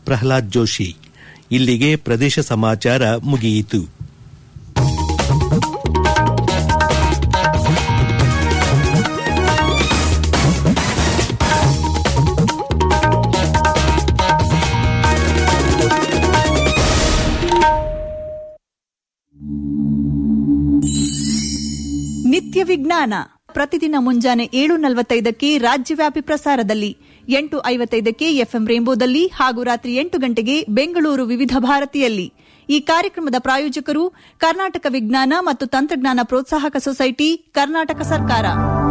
ಪ್ರಹ್ಲಾದ್ ಜೋಶಿ ಇಲ್ಲಿಗೆ ಪ್ರದೇಶ ಸಮಾಚಾರ ಮುಗಿಯಿತು ನಿತ್ಯ ವಿಜ್ಞಾನ ಪ್ರತಿದಿನ ಮುಂಜಾನೆ ಏಳು ನಲವತ್ತೈದಕ್ಕೆ ರಾಜ್ಯವ್ಯಾಪಿ ಪ್ರಸಾರದಲ್ಲಿ ಎಂಟು ಐವತ್ತೈದಕ್ಕೆ ಎಫ್ಎಂ ರೇಂಬೋದಲ್ಲಿ ಹಾಗೂ ರಾತ್ರಿ ಎಂಟು ಗಂಟೆಗೆ ಬೆಂಗಳೂರು ವಿವಿಧ ಭಾರತಿಯಲ್ಲಿ ಈ ಕಾರ್ಯಕ್ರಮದ ಪ್ರಾಯೋಜಕರು ಕರ್ನಾಟಕ ವಿಜ್ಞಾನ ಮತ್ತು ತಂತ್ರಜ್ಞಾನ ಪ್ರೋತ್ಸಾಹಕ ಸೊಸೈಟಿ ಕರ್ನಾಟಕ ಸರ್ಕಾರ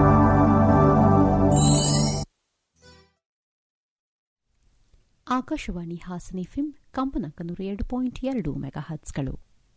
ಆಕಾಶವಾಣಿ ಹಾಸನ ಎಫ್ಎಂ ಕಂಪನಾಂಕ ನೂರ ಎರಡು ಪಾಯಿಂಟ್ ಎರಡು ಮೆಗಾ ಹರ್ಟ್ಸ್ಗಳು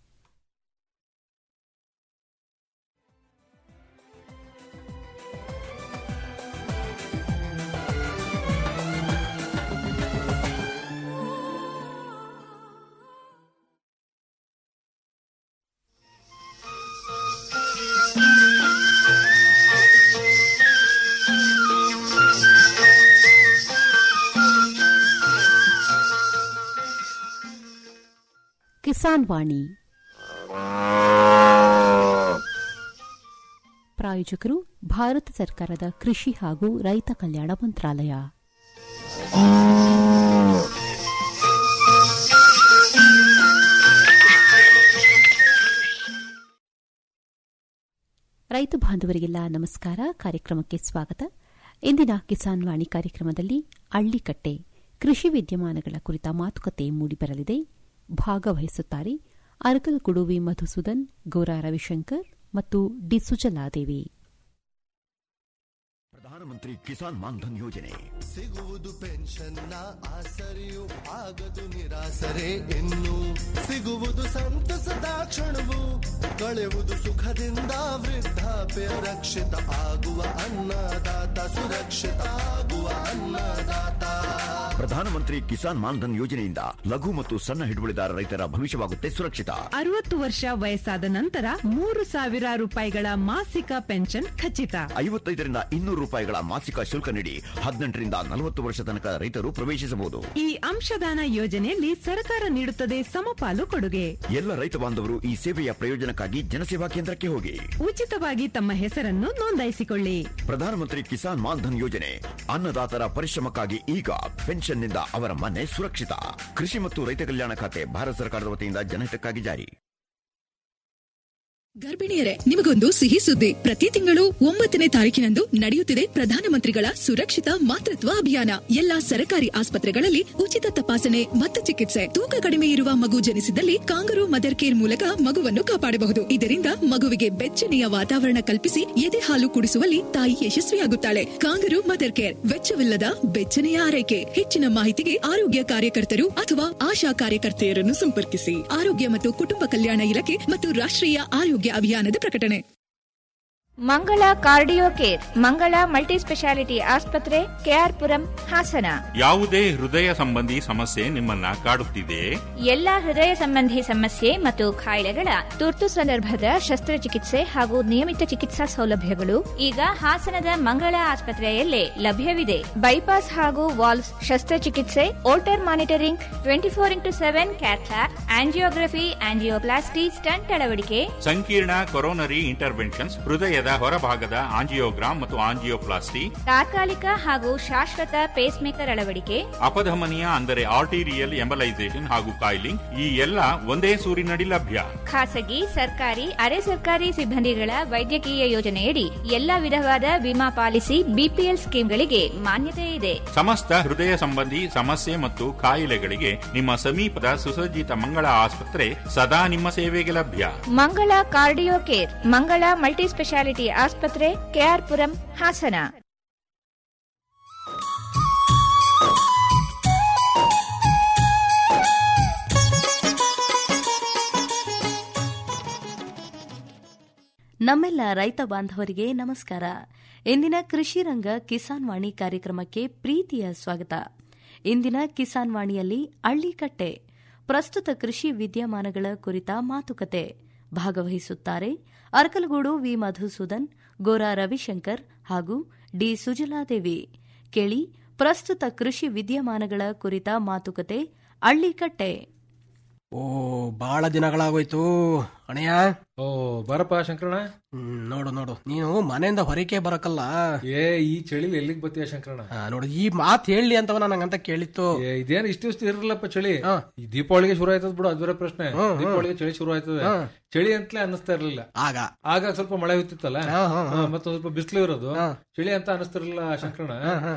ಕಿಸಾನ್ ವಾಣಿ ಪ್ರಾಯೋಜಕರು ಭಾರತ ಸರ್ಕಾರದ ಕೃಷಿ ಹಾಗೂ ರೈತ ಕಲ್ಯಾಣ ಮಂತ್ರಾಲಯ ರೈತ ಬಾಂಧವರಿಗೆಲ್ಲ ನಮಸ್ಕಾರ ಕಾರ್ಯಕ್ರಮಕ್ಕೆ ಸ್ವಾಗತ ಇಂದಿನ ಕಿಸಾನ್ ವಾಣಿ ಕಾರ್ಯಕ್ರಮದಲ್ಲಿ ಅಳ್ಳಿಕಟ್ಟೆ ಕೃಷಿ ವಿದ್ಯಮಾನಗಳ ಕುರಿತ ಮಾತುಕತೆ ಮೂಡಿಬರಲಿದೆ ಭಾಗವಹಿಸುತ್ತಾರೆ ಅರಕಲಗುಡು ವಿ ಮಧುಸೂದನ್ ಗೌರಾ ರವಿಶಂಕರ್ ಮತ್ತು ಡಿ ಸುಜಲಾದೇವಿ ಪ್ರಧಾನಮಂತ್ರಿ ಕಿಸಾನ್ ಮಾನ್ಧನ್ ಯೋಜನೆ ಸಿಗುವುದು ಪೆನ್ಷನ್ನ ಆಸರೆಯು ಆಗದು ನಿರಾಸರೆ ಇನ್ನು ಸಿಗುವುದು ಸಂತಸದ ಕ್ಷಣವು ಕಳೆಯುವುದು ಸುಖದಿಂದ ವೃದ್ಧಾಪ್ಯ ರಕ್ಷಿತ ಆಗುವ ಅನ್ನದಾತ ಸುರಕ್ಷಿತ ಆಗುವ ಅನ್ನದಾತ ಪ್ರಧಾನಮಂತ್ರಿ ಕಿಸಾನ್ ಮಾನ್ಧನ್ ಯೋಜನೆಯಿಂದ ಲಘು ಮತ್ತು ಸಣ್ಣ ಹಿಡುವಳಿದಾರ ರೈತರ ಭವಿಷ್ಯವಾಗುತ್ತೆ ಸುರಕ್ಷಿತ ಅರವತ್ತು ವರ್ಷ ವಯಸ್ಸಾದ ನಂತರ ಮೂರು ಸಾವಿರ ರೂಪಾಯಿಗಳ ಮಾಸಿಕ ಪೆನ್ಷನ್ ಖಚಿತ ಐವತ್ತೈದರಿಂದ ಇನ್ನೂರು ರೂಪಾಯಿಗಳ ಮಾಸಿಕ ಶುಲ್ಕ ನೀಡಿ ಹದಿನೆಂಟರಿಂದ ನಲವತ್ತು ವರ್ಷ ತನಕ ರೈತರು ಪ್ರವೇಶಿಸಬಹುದು ಈ ಅಂಶದಾನ ಯೋಜನೆಯಲ್ಲಿ ಸರ್ಕಾರ ನೀಡುತ್ತದೆ ಸಮಪಾಲು ಕೊಡುಗೆ ಎಲ್ಲ ರೈತ ಬಾಂಧವರು ಈ ಸೇವೆಯ ಪ್ರಯೋಜನಕ್ಕಾಗಿ ಜನಸೇವಾ ಕೇಂದ್ರಕ್ಕೆ ಹೋಗಿ ಉಚಿತವಾಗಿ ತಮ್ಮ ಹೆಸರನ್ನು ನೋಂದಾಯಿಸಿಕೊಳ್ಳಿ ಪ್ರಧಾನಮಂತ್ರಿ ಕಿಸಾನ್ ಮಾನ್ಧನ್ ಯೋಜನೆ ಅನ್ನದಾತರ ಪರಿಶ್ರಮಕ್ಕಾಗಿ ಈಗ ಪೆನ್ಷನ್ನಿಂದ ಅವರ ಮನೆ ಸುರಕ್ಷಿತ ಕೃಷಿ ಮತ್ತು ರೈತ ಕಲ್ಯಾಣ ಖಾತೆ ಭಾರತ ಸರ್ಕಾರದ ವತಿಯಿಂದ ಜನಹಿತಕ್ಕಾಗಿ ಜಾರಿ ಗರ್ಭಿಣಿಯರೇ ನಿಮಗೊಂದು ಸಿಹಿ ಸುದ್ದಿ ಪ್ರತಿ ತಿಂಗಳು ಒಂಬತ್ತನೇ ತಾರೀಕಿನಂದು ನಡೆಯುತ್ತಿದೆ ಪ್ರಧಾನಮಂತ್ರಿಗಳ ಸುರಕ್ಷಿತ ಮಾತೃತ್ವ ಅಭಿಯಾನ ಎಲ್ಲಾ ಸರಕಾರಿ ಆಸ್ಪತ್ರೆಗಳಲ್ಲಿ ಉಚಿತ ತಪಾಸಣೆ ಮತ್ತು ಚಿಕಿತ್ಸೆ ತೂಕ ಕಡಿಮೆ ಇರುವ ಮಗು ಜನಿಸಿದಲ್ಲಿ ಕಾಂಗರು ಮದರ್ ಕೇರ್ ಮೂಲಕ ಮಗುವನ್ನು ಕಾಪಾಡಬಹುದು ಇದರಿಂದ ಮಗುವಿಗೆ ಬೆಚ್ಚನೆಯ ವಾತಾವರಣ ಕಲ್ಪಿಸಿ ಎದೆ ಹಾಲು ಕುಡಿಸುವಲ್ಲಿ ತಾಯಿ ಯಶಸ್ವಿಯಾಗುತ್ತಾಳೆ ಕಾಂಗರು ಮದರ್ ಕೇರ್ ವೆಚ್ಚವಿಲ್ಲದ ಬೆಚ್ಚನೆಯ ಆರೈಕೆ ಹೆಚ್ಚಿನ ಮಾಹಿತಿಗೆ ಆರೋಗ್ಯ ಕಾರ್ಯಕರ್ತರು ಅಥವಾ ಆಶಾ ಕಾರ್ಯಕರ್ತೆಯರನ್ನು ಸಂಪರ್ಕಿಸಿ ಆರೋಗ್ಯ ಮತ್ತು ಕುಟುಂಬ ಕಲ್ಯಾಣ ಇಲಾಖೆ ಮತ್ತು ರಾಷ್ಟ್ರೀಯ ಆರೋಗ್ಯ ಅಭಿಯಾನದ ಪ್ರಕಟಣೆ Mangala cardio care Mangala multi speciality ಆಸ್ಪತ್ರೆ ಕೆಆರ್ಪುರಂ ಹಾಸನ ಯಾವುದೇ ಹೃದಯ ಸಂಬಂಧಿ ಸಮಸ್ಯೆ ನಿಮ್ಮನ್ನ ಕಾಡುತ್ತಿದೆಯೇ ಎಲ್ಲಾ ಹೃದಯ ಸಂಬಂಧಿ ಸಮಸ್ಯೆ ಮತ್ತು ಕಾಯಿಲೆಗಳ ತುರ್ತು ಸಂದರ್ಭದ ಶಸ್ತ್ರಚಿಕಿತ್ಸೆ ಹಾಗೂ ನಿಯಮಿತ ಚಿಕಿತ್ಸಾ ಸೌಲಭ್ಯಗಳು ಈಗ ಹಾಸನದ ಮಂಗಳ ಆಸ್ಪತ್ರೆಯಲ್ಲೇ ಲಭ್ಯವಿದೆ ಬೈಪಾಸ್ ಹಾಗೂ ವಾಲ್ವ್ಸ್ ಶಸ್ತ್ರಚಿಕಿತ್ಸೆ Holter monitoring twenty four into seven cath lab angiography angioplasty stent ಅಳವಡಿಕೆ ಸಂಕೀರ್ಣ ಕೊರೋನರಿ ಇಂಟರ್ವೆನ್ಷನ್ಸ್ ಹೃದಯದ ಹೊರಭಾಗದ ಆಂಜಿಯೋಗ್ರಾಮ್ ಮತ್ತು ಆಂಜಿಯೋಪ್ಲಾಸ್ಟಿ ತಾತ್ಕಾಲಿಕ ಹಾಗೂ ಶಾಶ್ವತ ಪೇಸ್ ಮೇಕರ್ ಅಳವಡಿಕೆ ಅಪಧಮನಿಯ ಅಂದರೆ ಆರ್ಟಿರಿಯಲ್ ಎಂಬಲೈಸೇಷನ್ ಹಾಗೂ ಕಾಯಿಲಿಂಗ್ ಈ ಎಲ್ಲ ಒಂದೇ ಸೂರಿನಡಿ ಲಭ್ಯ ಖಾಸಗಿ ಸರ್ಕಾರಿ ಅರೆ ಸರ್ಕಾರಿ ಸಿಬ್ಬಂದಿಗಳ ವೈದ್ಯಕೀಯ ಯೋಜನೆಯಡಿ ಎಲ್ಲಾ ವಿಧವಾದ ವಿಮಾ ಪಾಲಿಸಿ ಬಿಪಿಎಲ್ ಸ್ಕೀಮ್ಗಳಿಗೆ ಮಾನ್ಯತೆ ಇದೆ ಸಮಸ್ತ ಹೃದಯ ಸಂಬಂಧಿ ಸಮಸ್ಯೆ ಮತ್ತು ಕಾಯಿಲೆಗಳಿಗೆ ನಿಮ್ಮ ಸಮೀಪದ ಸುಸಜ್ಜಿತ ಮಂಗಳ ಆಸ್ಪತ್ರೆ ಸದಾ ನಿಮ್ಮ ಸೇವೆಗೆ ಲಭ್ಯ Mangala cardio care Mangala multi speciality ಆಸ್ಪತ್ರೆ ಕೆಆರ್ಪುರಂ ಹಾಸನ ನಮ್ಮೆಲ್ಲ ರೈತ ಬಾಂಧವರಿಗೆ ನಮಸ್ಕಾರ ಇಂದಿನ ಕೃಷಿ ರಂಗ ಕಿಸಾನ್ ವಾಣಿ ಕಾರ್ಯಕ್ರಮಕ್ಕೆ ಪ್ರೀತಿಯ ಸ್ವಾಗತ ಇಂದಿನ ಕಿಸಾನ್ ವಾಣಿಯಲ್ಲಿ ಅಳ್ಳಿಕಟ್ಟೆ ಪ್ರಸ್ತುತ ಕೃಷಿ ವಿದ್ಯಮಾನಗಳ ಕುರಿತ ಮಾತುಕತೆ ಭಾಗವಹಿಸುತ್ತಾರೆ ಅರಕಲಗೂಡು ವಿ ಮಧುಸೂದನ್ ಗೋರಾ ರವಿಶಂಕರ್ ಹಾಗೂ ಡಿ ಸುಜಲಾದೇವಿ ಕೇಳಿ ಪ್ರಸ್ತುತ ಕೃಷಿ ವಿದ್ಯಮಾನಗಳ ಕುರಿತ ಮಾತುಕತೆ ಅಳ್ಳಿಕಟ್ಟೆ ಓ ಬಹಳ ದಿನಗಳಾಗೋಯ್ತು ಅಣಯ್ಯ ಓ ಬರಪ್ಪ ಶಂಕರಣ ಹ್ಮ್, ನೋಡು ನೋಡು ನೀನು ಮನೆಯಿಂದ ಹೊರಕೆ ಬರಕಲ್ಲ ಏ ಈ ಚಳಿಲಿ ಎಲ್ಲಿಗೆ ಬತ್ತೀಯ ಶಂಕರಣ ಆ, ನೋಡು ಈ ಮಾತ್ ಹೇಳಿ ಅಂತವ ನಂಗಂತ ಕೇಳಿತ್ತು ಏ ಇದೇನು ಇಷ್ಟು ದಿವಸ ಇರಲ್ಲಪ್ಪ ಚಳಿ ಈ ದೀಪಾವಳಿಗೆ ಶುರು ಆಯ್ತದ ಬಿಡು ಅದು ಬೇರೆ ಪ್ರಶ್ನೆ ದೀಪಾವಳಿಗೆ ಚಳಿ ಶುರು ಆಯ್ತದೆ ಚಳಿ ಅಂತಲೇ ಅನ್ನಿಸ್ತಾ ಇರ್ಲಿಲ್ಲ ಆಗ ಆಗ ಸ್ವಲ್ಪ ಮಳೆ ಹುತ್ತಿತ್ತಲ್ಲ ಹಾ, ಹಾ, ಹಾ. ಮತ್ತೆ ಸ್ವಲ್ಪ ಬಿಸಿಲು ಇರೋದು ಚಳಿ ಅಂತ ಅನಿಸ್ತಿರ್ಲಿಲ್ಲ ಶಂಕರಣ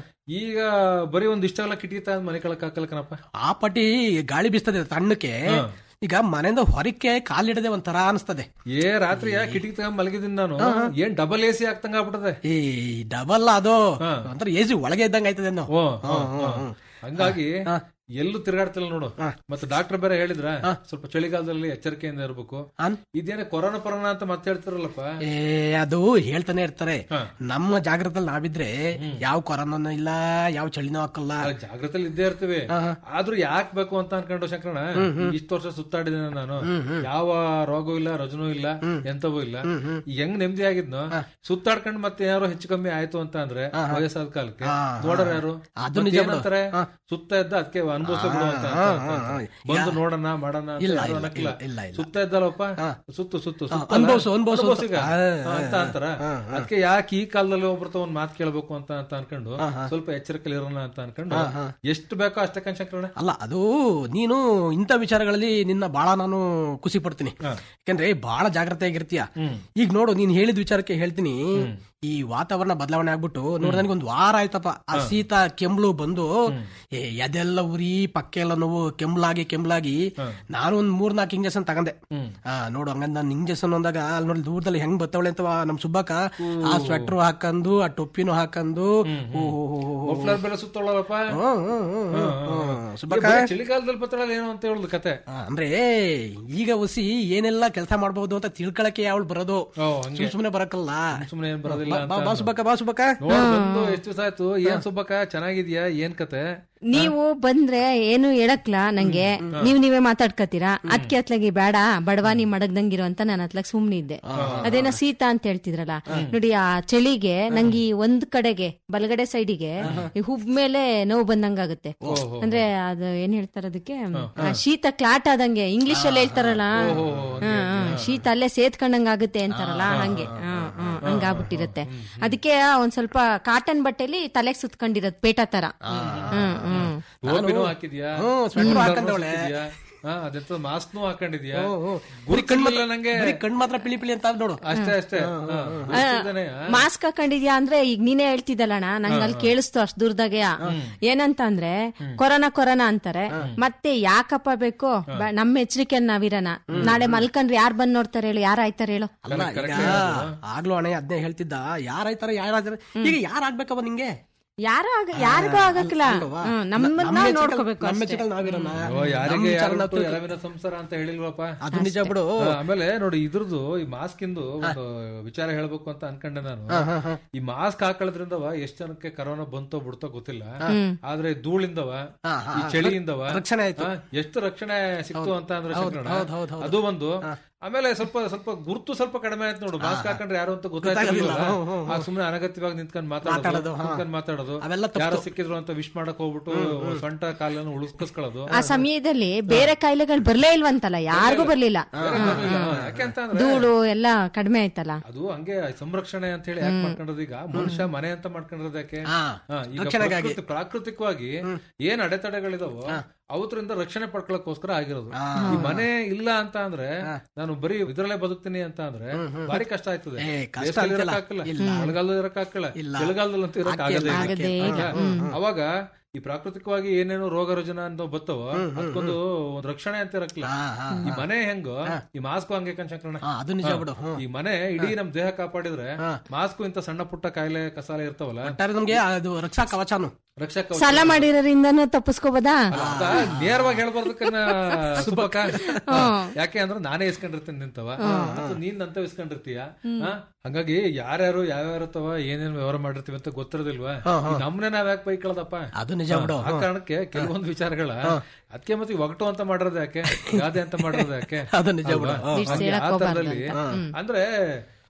ಈಗ ಬರೀ ಒಂದ್ ಇಷ್ಟೆಲ್ಲ ಕಿಟಕಿ ತಂದ್ ಮನೆ ಕೆಳಕ್ ಹಾಕಲ್ಕನಪ್ಪ ಆ ಪಟ್ಟಿ ಗಾಳಿ ಬೀಸ್ತದೆ ತಣ್ಣಕ್ಕೆ ಈಗ ಮನೆಯಿಂದ ಹೊರಕ್ಕೆ ಕಾಲಿಡದೆ ಒಂಥರ ಅನಿಸ್ತದೆ ಏ ರಾತ್ರಿ ಕಿಟಕಿ ತಗೊಂಡ್ ಮಲಗಿದ್ದೀನಿ ನಾನು ಏನ್ ಡಬಲ್ ಎ ಸಿ ಆಗ್ತಂಗ ಆಗ್ಬಿಟ್ಟದೆ ಈ ಡಬಲ್ ಅದು ಒಂಥರ ಎಸಿ ಒಳಗೆ ಇದ್ದಂಗ ಆಯ್ತದೆ ಅನ್ನೋ ಓ, ಹಾ, ಹಾ. ಹಂಗಾಗಿ ಎಲ್ಲೂ ತಿರ್ಗಾಡ್ತಿಲ್ಲ ನೋಡು ಮತ್ತೆ ಡಾಕ್ಟರ್ ಬೇರೆ ಹೇಳಿದ್ರ ಸ್ವಲ್ಪ ಚಳಿಗಾಲದಲ್ಲಿ ಎಚ್ಚರಿಕೆಯಿಂದ ಇರ್ಬೇಕು ಇದೇನೇ ಕೊರೋನಾ ಪರೋನಾ ಅಂತ ಮತ್ತೆ ಹೇಳ್ತಿರಲ್ಲಪ್ಪ ಏ ಅದು ಹೇಳ್ತಾನೆ ಇರ್ತಾರೆ ನಮ್ಮ ಜಾಗ್ರತಲ್ಲಿ ನಾವಿದ್ರೆ ಯಾವ ಕೊರೋನಾನು ಇಲ್ಲ ಯಾವ ಚಳಿನೂ ಹಾಕಲ್ಲ ಜಾಗ್ರತೆಲಿ ಇದ್ದೇ ಇರ್ತೀವಿ ಆದ್ರೂ ಯಾಕ್ ಬೇಕು ಅಂತ ಅನ್ಕೊಂಡು ಶಂಕರಣ ಇಷ್ಟು ವರ್ಷ ಸುತ್ತಾಡಿದ್ದೇನೆ ನಾನು ಯಾವ ರೋಗವೂ ಇಲ್ಲ ರಜನೂ ಇಲ್ಲ ಎಂತವೂ ಇಲ್ಲ ಈಗ ಹೆಂಗ್ ನೆಮ್ಮದಿ ಆಗಿದ್ನೋ ಸುತ್ತಾಡ್ಕೊಂಡ್ ಮತ್ತೆ ಯಾರೋ ಹೆಚ್ಚು ಕಮ್ಮಿ ಆಯ್ತು ಅಂತ ಅಂದ್ರೆ ವಯಸ್ಸಾದ ಕಾಲಕ್ಕೆ ನೋಡೋರು ಯಾರು ಅದು ಮತ್ತೆ ನಿಜ ಬಿಡು. ಏನಂತಾರೆ ಸುತ್ತ ಇದ್ದ ಅದಕ್ಕೆ ಅನುಭವಿಸ ಬಿಡು ಅಂತ ಹಾ, ಅಂತ ಹಾ, ಅಂತಾರೆ. ಹಾ. ಬಂದು ಯಾ- ನೋಡೋಣ ಮಾಡೋಣ ಅಂತ ಇಲ್ಲ, ಯಾರು ಇಲ್ಲ, ಅನ್ನಕ್ಕಿಲ್ಲ. ಇಲ್ಲ, ಇಲ್ಲ. ಸುತ್ತ ಇದ್ದಲ್ಲಪ್ಪ ಸುತ್ತು ಸುತ್ತು ಸುತ್ತಲ್ಲ. ಅನುಭವ್ಸು, ಅನುಭವ್ಸು ಅಂತ. ಅನುಭವ್ಸೀಗ. ಹಾ, ಅಂತ ಅಂತಾರ ಅದಕ್ಕೆ ಯಾಕೆ ಈ ಕಾಲದಲ್ಲಿ ಒಬ್ರತ ಒಂದ್ ಮಾತು ಕೇಳ್ಬೇಕು ಅಂತ ಅಂತ ಅನ್ಕೊಂಡು ಸ್ವಲ್ಪ ಎಚ್ಚರಿಕೆಲಿ ಇರೋಣ ಅಂತ ಅನ್ಕೊಂಡು ಎಷ್ಟು ಬೇಕೋ ಅಷ್ಟೇ ಕಣ್ಶಂಕರಣ ಅಲ್ಲ ಅದು ನೀನು ಇಂಥ ವಿಚಾರಗಳಲ್ಲಿ ನಿನ್ನ ಬಹಳ ನಾನು ಖುಷಿ ಪಡ್ತೀನಿ ಯಾಕಂದ್ರೆ ಬಹಳ ಜಾಗ್ರತೆ ಆಗಿರ್ತೀಯ ಈಗ ನೋಡು ನೀನ್ ಹೇಳಿದ ವಿಚಾರಕ್ಕೆ ಹೇಳ್ತೀನಿ ಈ ವಾತಾವರಣ ಬದಲಾವಣೆ ಆಗ್ಬಿಟ್ಟು ನೋಡ್ ನನಗೊಂದು ವಾರ ಆಯ್ತಪ್ಪ ಆ ಶೀತ ಕೆಮ್ಳು ಬಂದು ಏ ಅದೆಲ್ಲ ಉರಿ ಪಕ್ಕ ಎಲ್ಲ ನೋವು ಕೆಮ್ಲಾಗಿ ಕೆಮ್ಲಾಗಿ ನಾನು ಒಂದ್ ಮೂರ್ ನಾಲ್ಕು ಇಂಜೆಕ್ಷನ್ ತಗಂದೆ ಆ ನೋಡು ಹಂಗಂದ್ ನಾನು ಇಂಜೆಕ್ಷನ್ ಅಂದಾಗ ಅಲ್ಲಿ ನೋಡಿ ದೂರದಲ್ಲಿ ಹೆಂಗ್ ಬತ್ತವಳೆ ಅಂತ ನಮ್ ಸುಬ್ಬಕ್ಕ ಆ ಸ್ವೆಟರ್ ಹಾಕಂದು ಆ ಟೊಪ್ಪಿನೂ ಹಾಕಂದು ಓ ಹೋ ಹೋ ಹೋ ಹೋ. ಮಫ್ಲರ್ ಬೆಲೆ ಸುತ್ತೋಳಪ್ಪ ಹ್ಮ್, ಹ್ಮ್, ಹ್ಮ್, ಹ್ಮ್, ಹ್ಮ್. ಸುಬ್ಬಕ್ಕ ಚಳಿಗಾಲದಲ್ಲಿ ಬತ್ತಳ ಏನು ಅಂತ ಹೇಳುದು ಕತೆ ಆ, ಅಂದ್ರೆ ಈಗ ಹುಸಿ ಏನೆಲ್ಲ ಕೆಲಸ ಮಾಡಬಹುದು ಅಂತ ತಿಳ್ಕೊಳಕ್ಕೆ ಅವಳು ಬರೋದು ಓ, ಹಂಗೆ. ಸುಮ್ ಸುಮ್ನೆ ಬರಕಲ್ಲ ಸುಮ್ನೆ ಏನ್ ಬರೋದಿಲ್ಲ ಬಾ- ಬಾ- ಬಾ ಸುಬ್ಬಕ್ಕ ಬಾ ಸುಬ್ಬಕ್ಕ ನೋಡ್ ಬಂದು ಎಷ್ಟು ದಿವಸ ಆಯ್ತು ಏನ್ ಸುಬ್ಬಕ್ಕ ಚೆನ್ನಾಗಿದ್ಯಾ ಏನ್ ಕತೆ ನೀವು ಬಂದ್ರೆ ಏನು ಹೇಳಕ್ಲ ನಂಗೆ ನೀವ್ ನೀವೇ ಮಾತಾಡ್ಕತೀರಾ ಅದ್ಕೆ ಅತ್ಲಾಗಿ ಬೇಡ ಬಡವಾನಿ ಮಡಗ್ದಂಗಿರೋ ಅಂತ ನಾನು ಅತ್ಲಾಗ ಸುಮ್ನೆ ಇದ್ದೆ ಅದೇನೋ ಶೀತ ಅಂತ ಹೇಳ್ತಿದ್ರಲ್ಲ ನೋಡಿ ಆ ಚಳಿಗೆ ನಂಗೆ ಈ ಒಂದ್ ಕಡೆಗೆ ಬಲಗಡೆ ಸೈಡಿಗೆ ಈ ಹುಬ್ ಮೇಲೆ ನೋವು ಬಂದಂಗಾಗುತ್ತೆ ಅಂದ್ರೆ ಅದು ಏನ್ ಹೇಳ್ತಾರ ಅದಕ್ಕೆ ಆ ಶೀತ ಕ್ಲಾಟ್ ಆದಂಗೆ ಇಂಗ್ಲಿಷ್ ಅಲ್ಲಿ ಹೇಳ್ತಾರಲ್ಲ ಹಾ, ಹಾ, ಶೀತ ಅಲ್ಲೇ ಸೇತ್ಕೊಂಡಂಗ್ ಆಗುತ್ತೆ ಅಂತಾರಲ್ಲ ಹಂಗೆ ಹಾ, ಹಾ, ಹಂಗಾಗ್ಬಿಟ್ಟಿರತ್ತೆ ಅದಕ್ಕೆ ಒಂದ್ ಸ್ವಲ್ಪ ಕಾಟನ್ ಬಟ್ಟೆಲಿ ತಲೆಗೆ ಸುತ್ಕೊಂಡಿರೋದ್ ಪೇಟ ತರ ಹ್ಮ್ ಹ್ಮ್ ಟೋಪಿನೂ ಹಾಕಿದ್ಯಾ ಹ್ಮ್, sweater ಹ್ಮ್, ಹಾಕೊಂಡವ್ಳೆ. ಹಾಕಿದ್ಯಾ? ಹಾ ಅದೆಂತ ಮಾಸ್ಕ್ನು ಹಾಕೊಂಡಿದ್ಯಾ ಬರೀ ಕಣ್ ಮಾತ್ರ ಗುರುತಿರ್ಲಿಲ್ಲ ನಂಗೆ ಬರೀ ಕಣ್ ಮಾತ್ರ ಪಿಳಿ ಪಿಳಿ ಅಂತ ಆದ್ ನೋಡು ಅಷ್ಟೇ ಅಷ್ಟೇ ಹಾ, ಗುರ್ತಿಲ್ದೇನೆ, ಹಾ. ಮಾಸ್ಕ್ ಹಾಕೊಂಡಿದ್ಯಾ ಅಂದ್ರೆ ಈಗ ನೀನೇ ಹೇಳ್ತಿದ್ದಲ್ಲಣ್ಣ ನಂಗೆ ಅಲ್ಲಿ ಕೇಳಿಸ್ತು ಅಷ್ಟ್ ದೂರದಾಗೆ ಏನಂತ ಅಂದ್ರೆ ಕೊರೋನಾ ಕೊರೋನಾ ಅಂತಾರೆ ಮತ್ತೆ ಯಾಕಪ್ಪ ಬೇಕು ಬ- ನಮ್ಮ ಎಚ್ಚರಿಕೆ ನಾವಿರನ ನಾಳೆ ಮಲ್ಕಂಡ್ರೆ ಯಾರ್ ಬಂದ್ ನೋಡ್ತಾರೆ ಹೇಳು ಯಾರ್ ಆಯ್ತಾರೆ ಹೇಳು ಅಲ್ಲ ಈಗ ಆಗ್ಲೂ ಅಣ್ಣ ಅದ್ನೇ ಹೇಳ್ತಿದ್ದ ಯಾರಾಯ್ತಾರ ಯಾರಾಯ್ತಾರ ಈಗ ಯಾರ್ ಆಗ್ಬೇಕವ ನಿಂಗೆ ಯಾರು ಆಗ ಯಾರಿಗೂ ಆಗಕ್ಕಿಲ್ಲ ಹ್ಮ್, ನಮ್ಮನ್ನ ನಾವ್ ನೋಡ್ಕೋಬೇಕು ನಮ್ಮ ಅಷ್ಟೇ. ಚಿಕ್ಕಲ್ ನಾವಿರೋಣ ಓ, ಯಾರಿಗೆ ನಮ್ಮ ವಿಚಾರ ಯಾರು ನಾವು ತಿಳ್ಕೊ- ಎಲ್ಲವಿನ ಸಂಸಾರ ಅಂತ ಹೇಳಿಲ್ವಪ್ಪ ಅದು ನಿಜ ಬಿಡು ಹಾ, ಆಮೇಲೆ ನೋಡಿ ಇದ್ರದ್ದು ಈ ಮಾಸ್ಕ್ ಇಂದು ಒಂದು ವಿಚಾರ ಹೇಳ್ಬೇಕು ಅಂತ ಅನ್ಕೊಂಡೆ ನಾನು ಈ ಮಾಸ್ಕ್ ಹಾಕೊಳ್ಳೋದ್ರಿಂದವ ಎಷ್ಟ್ ಜನಕ್ಕೆ ಕರೋನಾ ಬಂತೋ ಬಿಡ್ತೋ ಗೊತ್ತಿಲ್ಲ ಆದ್ರೆ ಈ ಧೂಳಿಂದವ ಈ ಚಳಿಯಿಂದವ ರಕ್ಷಣೆ ಆಯ್ತು. ಹಾ, ಎಷ್ಟು ರಕ್ಷಣೆ ಸಿಕ್ತು ಅಂತ ಅಂದ್ರೆ ಶಂಕರಣ್ಣ, ಹೌದ್, ಹೌದ್, ಹೌದ್. ಅದು ಒಂದು ಆಮೇಲೆ ಸ್ವಲ್ಪ ಸ್ವಲ್ಪ ಗುರುತು ಸ್ವಲ್ಪ ಕಡಿಮೆ ಆಯ್ತು ನೋಡು ಮಾಸ್ಕ್ ಹಾಕೊಂಡ್ರೆ ಯಾರು ಅಂತ ಗೊತ್ತಾಗ್ತಿಲ್ಲ ಆಗ ಸುಮ್ನೆ ಅನಗತ್ಯವಾಗಿ ನಿಂತ್ಕೊಂಡ್ ಮಾತಾಡೋದು ಮಾತಾಡೋದು, ಹಾ. ನಿಂತ್ಕೊಂಡ್ ಮಾತಾಡೋದು ಅವೆಲ್ಲ ತಪ್ಪು. ಯಾರು ಸಿಕ್ಕಿದ್ರು ಅಂತ ವಿಶ್ ಮಾಡಕ್ ಹೋಗ್ಬಿಟ್ಟು ಸೊಂಟ ಕಾಲನ್ನು ಉಳಿಸ್ಕೊಳ್ಳೋದು ಆ ಸಮಯದಲ್ಲಿ ಬೇರೆ ಕಾಯಿಲೆಗಳು ಬರ್ಲೇ ಇಲ್ವಂತಲ್ಲ ಯಾರಿಗೂ ಬರ್ಲಿಲ್ಲ ಯಾಕೆಂತಂದ್ರೆ ಧೂಳು ಎಲ್ಲ ಕಡಿಮೆ ಆಯ್ತಲ್ಲ ಅದು ಹಂಗೆ ಸಂರಕ್ಷಣೆ ಅಂತ ಹೇಳಿ ಯಾಕೆ ಮಾಡ್ಕೊಂಡ್ರದು ಈಗ ಮನುಷ್ಯ ಮನೆ ಅಂತ ಮಾಡ್ಕೊಂಡಿರೋದು ಯಾಕೆ ಹಾ. ಹಾ, ಈಗ ರಕ್ಷಣೆಗಾಗಿ. ಪ್ರಕೃತಿ- ಪ್ರಾಕೃತಿಕವಾಗಿ ಏನ್ ಅಡೆತಡೆಗಳಿದಾವೋ ಅವತ್ತರಿಂದ ರಕ್ಷಣೆ ಪಡ್ಕೊಳಕ್ಕೋಸ್ಕರ ಆಗಿರೋದು ಈ ಮನೆ ಇಲ್ಲ ಅಂತ ಅಂದ್ರೆ ನಾನು ಬರೀ ಇದ್ರಲ್ಲೇ ಬದುಕ್ತೀನಿ ಅಂತ ಅಂದ್ರೆ ಭಾರಿ ಕಷ್ಟ ಆಯ್ತದೆ ಏ, ಕಷ್ಟ ಬೇಸಿಗೆಯಲ್ಲಿ ಅಂತಿಲ್ಲ. ಇರಕ್ಕಾಗಲ್ಲ ಇಲ್ಲ. ಮಳೆಗಾಲದಲ್ಲಿ ಇರಕ್ಕಾಗಲ್ಲ ಇಲ್ಲ. ಚಳಿಗಾಲದಲ್ಲಂತೂ ಇರಕ್ ಆಗದೇ ಇಲ್ಲ. ಆಗದೇ ಇಲ್ಲ. ಆಗ- ಅವಾಗ ಈ ಪ್ರಾಕೃತಿಕವಾಗಿ ಏನೇನೋ ರೋಗ ರುಜಿನ ಅಂತ ಬತ್ತವೋ ಅದಕ್ಕೊಂದು ಒಂದ್ ರಕ್ಷಣೆ ಅಂತ ಇರಕ್ಕಿಲ್ಲ ಹಾ, ಹಾ, ಈ ಮನೆ ಹೆಂಗೋ ಈ ಮಾಸ್ಕ್ ಹಂಗೆ ಕಣ್ಶಂಕರಣ ಹಾ, ಅದು ನಿಜ ಬಿಡು ಹ್ಮ್. ಈ ಮನೆ ಇಡೀ ನಮ್ ದೇಹ ಕಾಪಾಡಿದ್ರೆ ಮಾಸ್ಕ್ ಇಂತ ಸಣ್ಣ ಪುಟ್ಟ ಕಾಯಿಲೆ ಕಸಾಲೆ ಇರ್ತಾವಲ್ಲ ಒಟ್ಟಾರೆ ನಮ್ಗೆ ಅದು ರಕ್ಷಾ ಕವಚಾನು ರಕ್ಷಾ ಕವಚ ಸಾಲ ಮಾಡಿರೋದ್ರಿಂದನೂ ತಪ್ಪಿಸ್ಕೋಬೋದಾ ಅದ ನೇರವಾಗಿ ಹೇಳ್ಬಾರ್ದಕ್ಕನ್ನ ಸುಬ್ಬಕ್ಕ ಯಾಕೆ ಅಂದ್ರೆ ನಾನೇ ಇಸ್ಕೊಂಡಿರ್ತೀನಿ ನಿಂತವ ಮತ್ತು ನೀನ್ ನಂತ ಇಸ್ಕೊಂಡಿರ್ತೀಯ ಹಾ? ಹಂಗಾಗಿ ಯಾರ್ಯಾರು ಯಾವ್ಯಾವ ಇರ್ತಾವ ಏನೇನ್ ವ್ಯವಹಾರ ಮಾಡಿರ್ತೀವಿ ಅಂತ ಗೊತ್ತಿರೋದಿಲ್ವಾ ಈ ನಮ್ನೆ ನಾವ್ ಯಾಕೆ ಬೈಕೊಳ್ಳೋದಪ್ಪ ಅದು ನಿಜ ಬಿಡು ಆ ಕಾರಣಕ್ಕೆ ಕೆಲವೊಂದು ವಿಚಾರಗಳ ಅದಕ್ಕೆ ಮತ್ತೆ ಈ ಒಗಟು ಅಂತ ಮಾಡಿರೋದು ಯಾಕೆ ಗಾದೆ ಅಂತ ಮಾಡಿರೋದು ಯಾಕೆ ಅದು ನಿಜ ಬಿಡು. ಅಲ್ವಾ? ಹ್ಮ್. ಇಷ್ಟ್ ಹಾಗೆ ಆ ಹೇಳಕ್ ಥರದಲ್ಲಿ ಅಂದ್ರೆ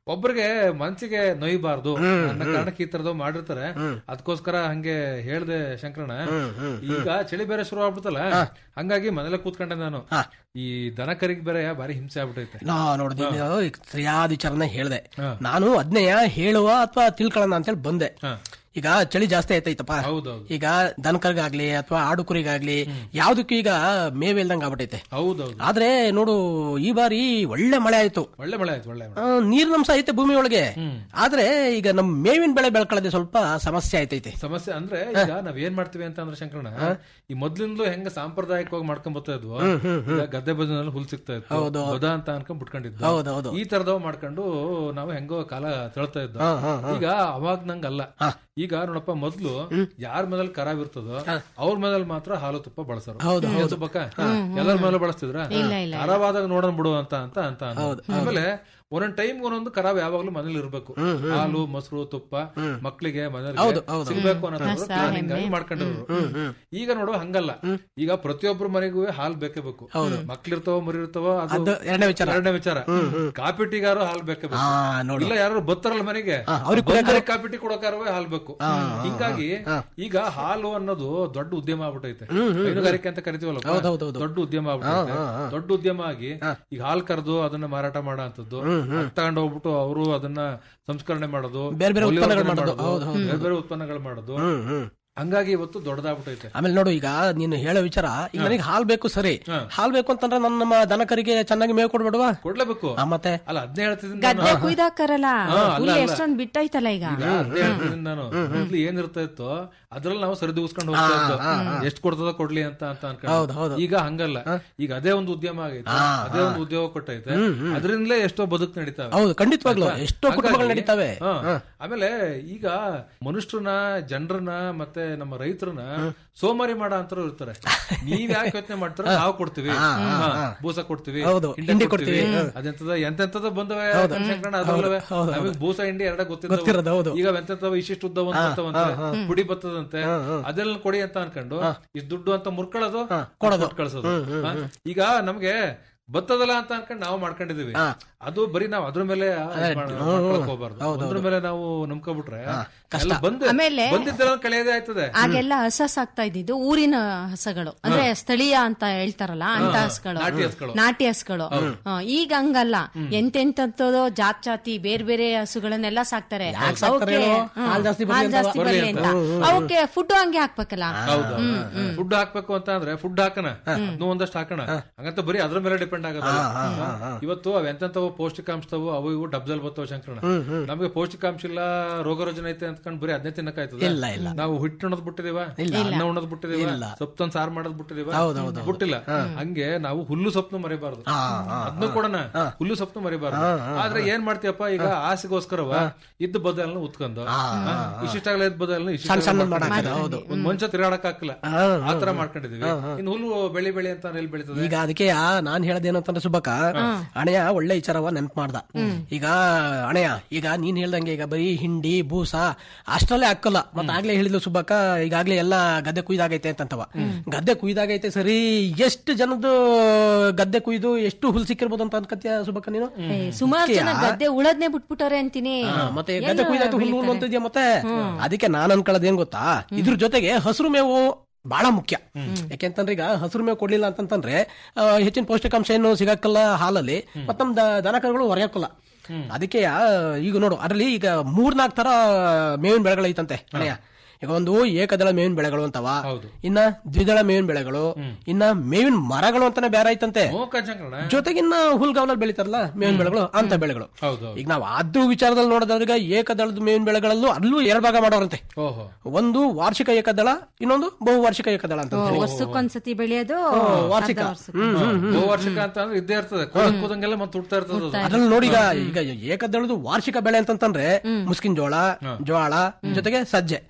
ಒಬ್ರಿಗೆ ಮನ್ಸಿಗೆ ನೋಯ್ಬಾರ್ದು ಅನ್ನೋ ಕಾರಣಕ್ಕೆ ಈ ತರದವ್ ಮಾಡಿರ್ತಾರೆ ಅದಕ್ಕೋಸ್ಕರ ಹಂಗೆ ಹೇಳ್ದೆ ಶಂಕರಣ್ಣ ಈಗ ಚಳಿ ಬೇರೆ ಶುರು ಆಗ್ಬಿಡ್ತಲ್ಲ ಹಂಗಾಗಿ ಮನೇಲೆ ಕೂತ್ಕೊಂಡೆ ನಾನು ಈ ದನ ಕರಿಗೆ ಬೇರೆ ಭಾರಿ ಹಿಂಸೆ ಆಗ್ಬಿಟ್ಟೈತೆ ನಾ ನೋಡ್ದಿ ಸರಿಯಾದ ವಿಚಾರನ ಹೇಳ್ದೆ ನಾನು ಅದ್ನೇಯ ಹೇಳುವ ಅಥವಾ ತಿಳ್ಕೊಳ್ಳೋಣ ಅಂತೇಳಿ ಬಂದೆ ಈಗ ಚಳಿ ಜಾಸ್ತಿ ಆಯ್ತೈತಪ್ಪ ಹೌದೌದು ಈಗ ದನಕರ್ಗಾಗ್ಲಿ ಅಥವಾ ಆಡು ಕುರಿಗಾಗ್ಲಿ ಯಾವ್ದಕ್ಕೂ ಈಗ ಮೇವ್ ಇಲ್ದಂಗ ಆಗ್ಬಿಟ್ಟೈತೆ ಹೌದೌದು ಆದ್ರೆ ನೋಡು ಈ ಬಾರಿ ಒಳ್ಳೆ ಮಳೆ ಆಯ್ತು ಒಳ್ಳೆ ಮಳೆ ಆಯ್ತು ಒಳ್ಳೆ ಮಳೆ ಆ, ನೀರಿನಂಶ ಐತೆ ಭೂಮಿ ಒಳಗೆ ಆದ್ರೆ ಈಗ ನಮ್ ಮೇವಿನ ಬೆಳೆ ಬೆಳ್ಕೊಳ್ಳೋದೇ ಸ್ವಲ್ಪ ಸಮಸ್ಯೆ ಆಯ್ತೈತೆ ಸಮಸ್ಯೆ ಅಂದ್ರೆ ಈಗ ನಾವ್ ಏನ್ ಮಾಡ್ತೀವಿ ಅಂತ ಅಂದ್ರೆ ಶಂಕರಣ್ಣ ಈ ಮೊದ್ಲಿಂದಲೂ ಹೆಂಗ ಸಾಂಪ್ರದಾಯಿಕವಾಗಿ ಮಾಡ್ಕೊಂಡ್ ಬರ್ತಾ ಇದ್ವು ಈಗ ಗದ್ದೆ ಬಜನಲ್ಲಿ ಹುಲ್ ಸಿಗ್ತಾ ಇತ್ತು ಹೌದು. ಬದ ಅಂತ ಅನ್ಕೊಂಡ್ ಬಿಟ್ಕೊಂಡಿದ್ದು ಹೌದು, ಹೌದು. ಈ ತರದವ್ ಮಾಡ್ಕೊಂಡು ನಾವು ಹೆಂಗೋ ಕಾಲ ತಳ್ತಾ ಇದ್ದ ಹಾ, ಹಾ, ಹಾ. ಈಗ ಅವಾಗ ನಂಗಲ್ಲ ಈಗ ನೋಡಪ್ಪ ಮೊದ್ಲು ಯಾರ ಮನೇಲಿ ಕರಾವ್ ಇರ್ತದೋ ಅವ್ರ ಮನೇಲಿ ಮಾತ್ರ ಹಾಲು ತುಪ್ಪ ಬಳಸರು ಹೌದು, ಏನ್ ಸುಬ್ಬಕ್ಕ ಎಲ್ಲರ ಮನೇಲಿ ಬಳಸ್ತಿದ್ರ ಇಲ್ಲ, ಇಲ್ಲ. ಕರಾವಾದಾಗ ನೋಡೋಣ ಬಿಡು ಅಂತ ಅಂತ ಅಂತ ಅನ್ನೋದು. ಆಮೇಲೆ ಒಂದೊಂದ್ ಟೈಮ್ ಒಂದೊಂದು ಕರಾವ್ ಯಾವಾಗ್ಲೂ ಮನೇಲಿ ಇರ್ಬೇಕು ಹಾಲು ಮೊಸರು ತುಪ್ಪ ಮಕ್ಳಿಗೆ ಮನೇಲಿ ಹೌದು, ಹೌದು. ಸಿಗ್ಬೇಕು ಅನ್ನೋದು ಪ್ಲಾನಿಂಗ್ ಆಗಿ ಮಾಡ್ಕೊಂಡಿರೋರು ಈಗ ನೋಡು ಹಂಗಲ್ಲ ಈಗ ಪ್ರತಿಯೊಬ್ಬರ ಮನೆಗೂ ಹಾಲ್ ಬೇಕೇ ಬೇಕು ಮಕ್ಳಿರ್ತಾವ ಮರಿ ಇರ್ತಾವ ಅದು ಎರಡನೇ ವಿಚಾರ. ಎರಡನೇ ವಿಚಾರ ಕಾಪಿ ಟೀಗಾರು ಹಾಲ್ ಬೇಕೇ ಬೇಕು ಆ, ನೋಡು. ಇಲ್ಲ ಯಾರು ಬತ್ತಾರಲ್ಲ ಮನೆಗೆ ಆ, ಅವ್ರಿಗೆ ಬಂದ್ರೆ ಕಾಪಿ ಟೀ ಕೊಡೋಕಾರವೇ ಹಾಲ್ ಬೇಕು ಹಿಂಗಾಗಿ ಈಗ ಹಾಲು ಅನ್ನೋದು ದೊಡ್ಡ ಉದ್ಯಮ ಆಗ್ಬಿಟ್ಟೈತೆ ಹೈನುಗಾರಿಕೆ ಅಂತ ಕರಿತೀವಲ್ಲ ಹೌದು, ಹೌದು, ಹೌದು. ದೊಡ್ಡ ಉದ್ಯಮ ಆಗ್ಬಿಟ್ಟೈತೆ ದೊಡ್ಡ ಉದ್ಯಮ ಆಗಿ ಈಗ ಹಾಲ್ ಕರೆದು ಅದನ್ನ ಮಾರಾಟ ಮಾಡೋ ಅಂತದ್ದು ತಗೊಂಡ್ ಹೋಗ್ಬಿಟ್ಟು ಅವರು ಅದನ್ನ ಸಂಸ್ಕರಣೆ ಮಾಡೋದು ಬೇರೆ ಬೇರೆ ಮೌಲ್ಯವರ್ಧನೆ ಉತ್ಪನ್ನಗಳು ಮಾಡೋದು. ಹೌದು, ಹೌದು. ಬೇರೆ ಬೇರೆ ಉತ್ಪನ್ನಗಳು ಮಾಡೋದು ಹ್ಮ್ ಹ್ಮ್ ಹಂಗಾಗಿ ಇವತ್ತು ದೊಡ್ಡದಾಗ್ಬಿಟ್ಟೈತೆ ಆಮೇಲೆ ನೋಡು ಈಗ ನೀನು ಹೇಳೋ ವಿಚಾರ ಈಗ ನನಗೆ ಹಾಲ್ ಬೇಕು ಸರಿ ಹಾಲ್ ಬೇಕು ಅಂತಂದ್ರೆ ನನ್ನ ನಮ್ಮ ದನಕರಿಗೆ ಚೆನ್ನಾಗಿ ಮೇವು ಕೊಡ್ಬೇಡವಾ ಕೊಡ್ಲೇಬೇಕು ಆ, ಮತ್ತೆ ಅಲ್ಲ ಅದ್ನೇ ಹೇಳ್ತಿದ್ದೀನಿ ಗದ್ದೆ ಕುಯ್ದಾಕರಲ್ಲ ಹಾ, ಅಲ್ಲ, ಹುಲ್ಲು ಅಲ್ಲ. ಎಷ್ಟೊಂದ್ ಬಿಟ್ಟೈತಲ್ಲ ಈಗ ಈಗ ಅದೇ ಹೇಳ್ತಿದ್ದೀನಿ ನಾನು ಮೊದ್ಲು ಏನಿರ್ತಾ ಇತ್ತು ಅದ್ರಲ್ಲಿ ನಾವು ಸರಿದೂಗಿಸ್ಕೊಂಡು ಹೋಗ್ತಾ ಇದ್ದು ಎಷ್ಟ್ ಕೊಡ್ತದ ಕೊಡ್ಲಿ ಅಂತ ಅಂತ ಹೌದು, ಹೌದು. ಅನ್ಕೊಂಡು ಈಗ ಹಂಗಲ್ಲ ಈಗ ಅದೇ ಒಂದು ಉದ್ಯಮ ಆಗೈತೆ ಅದೇ ಒಂದು ಉದ್ಯೋಗ ಕೊಟ್ಟೈತೆ ಅದರಿಂದಲೇ ಎಷ್ಟೋ ಬದುಕು ನಡೀತಾವೆ ಹೌದು ಖಂಡಿತವಾಗ್ಲು ಆಯ್ತಾ? ಎಷ್ಟೋ ಕುಟುಂಬಗಳು ಹಾಗಾಗಿ, ನಡೀತಾವೆ ಹಾ. ಆಮೇಲೆ ಈಗ ಮನುಷ್ಯರನ್ನ ಜನರನ್ನ ಮತ್ತೆ ನಮ್ಮ ರೈತರನ್ನ ಸೋಮಾರಿ ಮಾಡೋ ಅಂತರು ಇರ್ತಾರೆ ನೀವ್ ಯಾಕೆ ಯೋಚನೆ ಮಾಡ್ತಾರ ನಾವು ಕೊಡ್ತೀವಿ ಹಾ, ಬೂಸ ಕೊಡ್ತೀವಿ ಹೌದು, ಹಿಂಡಿ ಹಿಂಡಿ ಕೊಡ್ತೀವಿ ಕೊಡ್ತೀವಿ. ಅದೆಂತದ ಎಂತೆಂತದ ಬಂದವೆ ಶಂಕರಣ್ಣ ಅದಲ್ಲವೇ ಹೌದು, ನಮಗೆ ಬೂಸ ಹಿಂಡಿ ಎರಡ ಗೊತ್ತಿರೋದು, ಗೊತ್ತಿರೋದು ಹೌದು. ಈಗ ಎಂತೆಂತವ ಇಷ್ಟಿಷ್ಟು ಉದ್ದ ಒಂದ್ ಬರ್ತವಂತೆ ಪುಡಿ ಬರ್ತದಂತೆ ಅದೆಲ್ಲ ಕೊಡಿ ಅಂತ ಅನ್ಕೊಂಡು ಇಷ್ಟು ದುಡ್ಡು ಅಂತ ಮುರ್ಕೊಳ್ಳೋದು ಕೊಡೋದು. ಕೊಟ್ಟು ಕಳ್ಸೋದು ಹಾ? ಈಗ ನಮ್ಗೆ ಬತ್ತದಲ್ಲ ಅಂತ ಅನ್ಕೊಂಡು ನಾವು ಮಾಡ್ಕೊಂಡಿದೀವಿ ಅದು ಬರೀ ನಾವು ಅದ್ರ ಮೇಲೆ ಇದ್ ಮಾಡ್- ಮಾಡ್ಕೊಳಕ್ ಹೋಗ್ಬಾರ್ದು ಅದ್ರ ಮೇಲೆ ನಾವು ನಂಬ್ಕೊಬಿಟ್ರೆ ಎಲ್ಲ ಬಂದು ಆಮೇಲೆ- ಬಂದಿದ್ದೆಲ್ಲ ಕಳೆಯದೇ ಆಯ್ತದೆ ಆಗೆಲ್ಲ ಹಸ ಸಾಕ್ತಾ ಇದ್ದಿದ್ದು ಊರಿನ ಹಸಗಳು ಅಂದ್ರೆ ಸ್ಥಳೀಯ ಅಂತ ಹೇಳ್ತಾರಲ್ಲ ಅಂತ ಹಸುಗಳು ನಾಟಿ ಹಸುಗಳು. ನಾಟಿ ಹಸುಗಳು ಹಾ, ಈಗ ಹಂಗಲ್ಲ ಎಂತೆಂತದೋ ಜಾತ್ ಜಾತಿ ಬೇರೆ ಬೇರೆ ಹಸುಗಳನ್ನೆಲ್ಲ ಸಾಕ್ತಾರೆ ಸಾಕ್ತಾರೆ ಅವಕ್ಕೆ ಹೇಳು? ಹ್ಮ್, ಹಾಲ್ ಜಾಸ್ತಿ ಬರ್ಲಿ ಹಾಲ್ ಅಂತ ಜಾಸ್ತಿ ಬರ್ಲಿ ಅಂತ ಅವಕ್ಕೆ ಫುಡ್ ಹಂಗೆ ಹಾಕ್ಬೇಕಲ್ಲ ಹೌದು ಫುಡ್ ಹಾಕ್ಬೇಕು ಅಂತ ಅಂದ್ರೆ ಫುಡ್ ಹಾಕೋಣ ಅದನ್ನು ಒಂದಷ್ಟು ಹಾಕೋಣ ಹಂಗಂತ ಬರೀ ಅದ್ರ ಮೇಲೆ ಡಿಪೆಂಡ್ ಆಗೋದು ಇವತ್ತು ಅವ್ ಎಂತೆಂತವು ಪೌಷ್ಟಿಕಾಂಶವು ಅವು ಇವು ಡಬ್ದಲ್ಲಿ ಬರ್ತಾವ ಶಂಕರಣ ನಮಗೆ ಪೌಷ್ಟಿಕಾಂಶ ಇಲ್ಲ ರೋಗ ರುಜಿನ ಐತೆ ಅಂದ್ಕೊಂಡು ಬರೀ ಅದನ್ನೇ ತಿನ್ನಕಾಯ್ತದ ಇಲ್ಲ, ಇಲ್ಲ. ನಾವು ಹಿಟ್ಟು ಉಣ್ಣದ್ ಬಿಟ್ಟಿದೀವ ಅನ್ನ ಉಣ್ಣದ್ ಬಿಟ್ಟಿದೀವ ಸೊಪ್ಪನ್ ಸಾರ್ ಮಾಡೋದ್ ಬಿಟ್ಟಿದೀವ ಬಿಟ್ಟಿಲ್ಲ ಹಂಗೆ ನಾವು ಹುಲ್ಲು ಸೊಪ್ಪು ಮರಿಬಾರ್ದು ಅದನ್ನು ಕೊಡೋಣ ಹುಲ್ಲು ಸೊಪ್ಪು ಮರಿಬಾರ್ದು ಆದ್ರೆ ಏನ್ ಮಾಡ್ತೀಯಪ್ಪ ಈಗ ಆಸೆಗೋಸ್ಕರವ ಇದ್ದ ಬದಲನ್ನ ಉತ್ಕೊಂಡು ಇಷ್ಟಿಷ್ಟಾಗಲ್ಲ ಇದ್ದ ಬದಲನ್ನ ಸಣ್ಣ ಸಣ್ಣ ಇಷ್ಟ ಮಾಡಾಕಿದೆ, ಹೌದು. ಒಂದ್ ಮನುಷ್ಯ ತಿರುಗಾಡಕ್ ಹಾಕಿಲ್ಲ ಆತರ ಮಾಡ್ಕೊಂಡಿದೀವಿ ಇನ್ನು ಹುಲ್ಲು ಬೆಳಿ ಬೆಳಿ ಅಂತ ಎಲ್ಲಿ ಬೆಳಿತದೆ ಈಗ ಅದಕ್ಕೆ ನಾನ್ ಹೇಳದೇನು ಅಂತಂದ್ರೆ ಸುಬ್ಬಕ್ಕ ಅಣೆಯ ಒಳ್ಳೆ ವಿಚಾರವ ನೆನ್ಪು ಮಾಡ್ದ ಈಗ ಅಣೆಯ ಈಗ ನೀನ್ ಹೇಳ್ದಂಗೆ ಈಗ ಬರೀ ಹಿಂಡಿ ಬೂಸ ಅಷ್ಟರಲ್ಲೇ ಹಾಕಲ್ಲ ಮತ್ತೆ ಆಗ್ಲೇ ಹೇಳಿದ್ಲು ಸುಬ್ಬಕ್ಕ ಈಗಾಗ್ಲೇ ಎಲ್ಲಾ ಗದ್ದೆ ಕುಯ್ದಾಗೈತೆ ಅಂತಂತವ ಗದ್ದೆ ಕುಯ್ದಾಗೈತೆ ಸರಿ ಎಷ್ಟು ಜನದ್ದು ಗದ್ದೆ ಕುಯ್ದು ಎಷ್ಟು ಹುಲ್ ಸಿಕ್ಕಿರ್ಬೋದು ಅಂತ ಅನ್ಕತ್ಯ ಸುಬ್ಬಕ್ಕ ನೀನು ಸುಮಾರು ಜನ ಗದ್ದೆ ಉಳದ್ನೆ ಬಿಟ್ಬಿಟ್ಟವ್ರೆ ಅಂತೀನಿ ಹಾ, ಮತ್ತೆ ಗದ್ದೆ ಕುಯ್ದಾಯ್ತು ಹುಲ್ಲು ಹುಲ್ಲು ಅಂತ ಇದೆಯಾ ಮತ್ತೆ ಅದಕ್ಕೆ ನಾನ್ ಅನ್ಕೊಳ್ಳೋದು ಏನ್ ಗೊತ್ತಾ ಇದ್ರ ಜೊತೆಗೆ ಹಸಿರು ಮೇವು ಬಹಳ ಮುಖ್ಯ ಯಾಕೆಂತಂದ್ರೆ ಈಗ ಹಸಿರು ಮೇವು ಕೊಡ್ಲಿಲ್ಲ ಅಂತಂತಂದ್ರೆ ಆ, ಹೆಚ್ಚಿನ ಪೌಷ್ಟಿಕಾಂಶ ಏನು ಸಿಗಕ್ಕಲ್ಲ ಹಾಲಲ್ಲಿ ಮತ್ತ ನಮ್ ದ- ದನ ಕರುಗಳು ಹೊರಗಕ್ಕಲ್ಲ ಅದಕ್ಕೆ ಆ, ಈಗ ನೋಡು ಅದ್ರಲ್ಲಿ ಈಗ ಮೂರ್ನಾಲ್ಕು ತರ ಮೇವಿನ ಬೆಳೆಗಳು ಐತಂತೆ ಅಣ್ಣಯ್ಯ ಈಗ ಒಂದು ಏಕದಳ ಮೇವಿನ ಬೆಳೆಗಳು ಅಂತವ ಹೌದು. ಇನ್ನ ದ್ವಿದಳ ಮೇವಿನ ಬೆಳೆಗಳು ಇನ್ನ ಮೇವಿನ ಮರಗಳು ಅಂತಾನೆ ಬೇರೆ ಐತಂತೆ ಮೋಕ ಶಂಕರಣ ಜೊತೆಗಿನ್ನ ಹುಲ್ಗಾವಲಲ್ಲಿ ಬೆಳಿತಾರಲ್ಲ ಮೇವಿನ ಬೆಳೆಗಳು ಅಂತ ಬೆಳೆಗಳು ಹೌದು ಈಗ ನಾವು ಅದು ವಿಚಾರದಲ್ಲಿ ನೋಡೋದಾಗ ಏಕದಳದ ಮೇವಿನ ಬೆಳೆಗಳಲ್ಲೂ ಅಲ್ಲೂ ಎರಡು ಭಾಗ ಮಾಡೋರಂತೆ ಓಹೋ ಒಂದು ವಾರ್ಷಿಕ ಏಕದಳ ಇನ್ನೊಂದು ಬಹುವಾರ್ಷಿಕ ಏಕದಳ ಅಂತ ಹೇಳಿ. ವರ್ಷಕ್ಕೊಂದ್ಸತಿ ಬೆಳೆಯೋದು ವಾರ್ಷಿಕ ಅರ್ಧ ವರ್ಷಕ್ಕೆ. ಹ್ಮ್, ಹ್ಮ್, ಹ್ಮ್. ಬಹುವಾರ್ಷಿಕ ಅಂತ ಅಂದ್ರೆ ಇದ್ದೇ ಇರ್ತದೆ ಕೂದಂಗ್ ಕೂದಂಗೆಲ್ಲ ಮತ್ತೆ ಹುಡ್ತಾ ಇರ್ತದೆ ಅದು. ಅದ್ರಲ್ಲಿ ನೋಡಿ ಈಗ ಈಗ ಏಕದಳದ ವಾರ್ಷಿಕ ಬೆಳೆ ಅಂತಂತಂದ್ರೆ ಮುಸ್ಕಿನ ಜೋಳ ಜೋಳ ಜೊತೆಗೆ ಸಜ್ಜೆ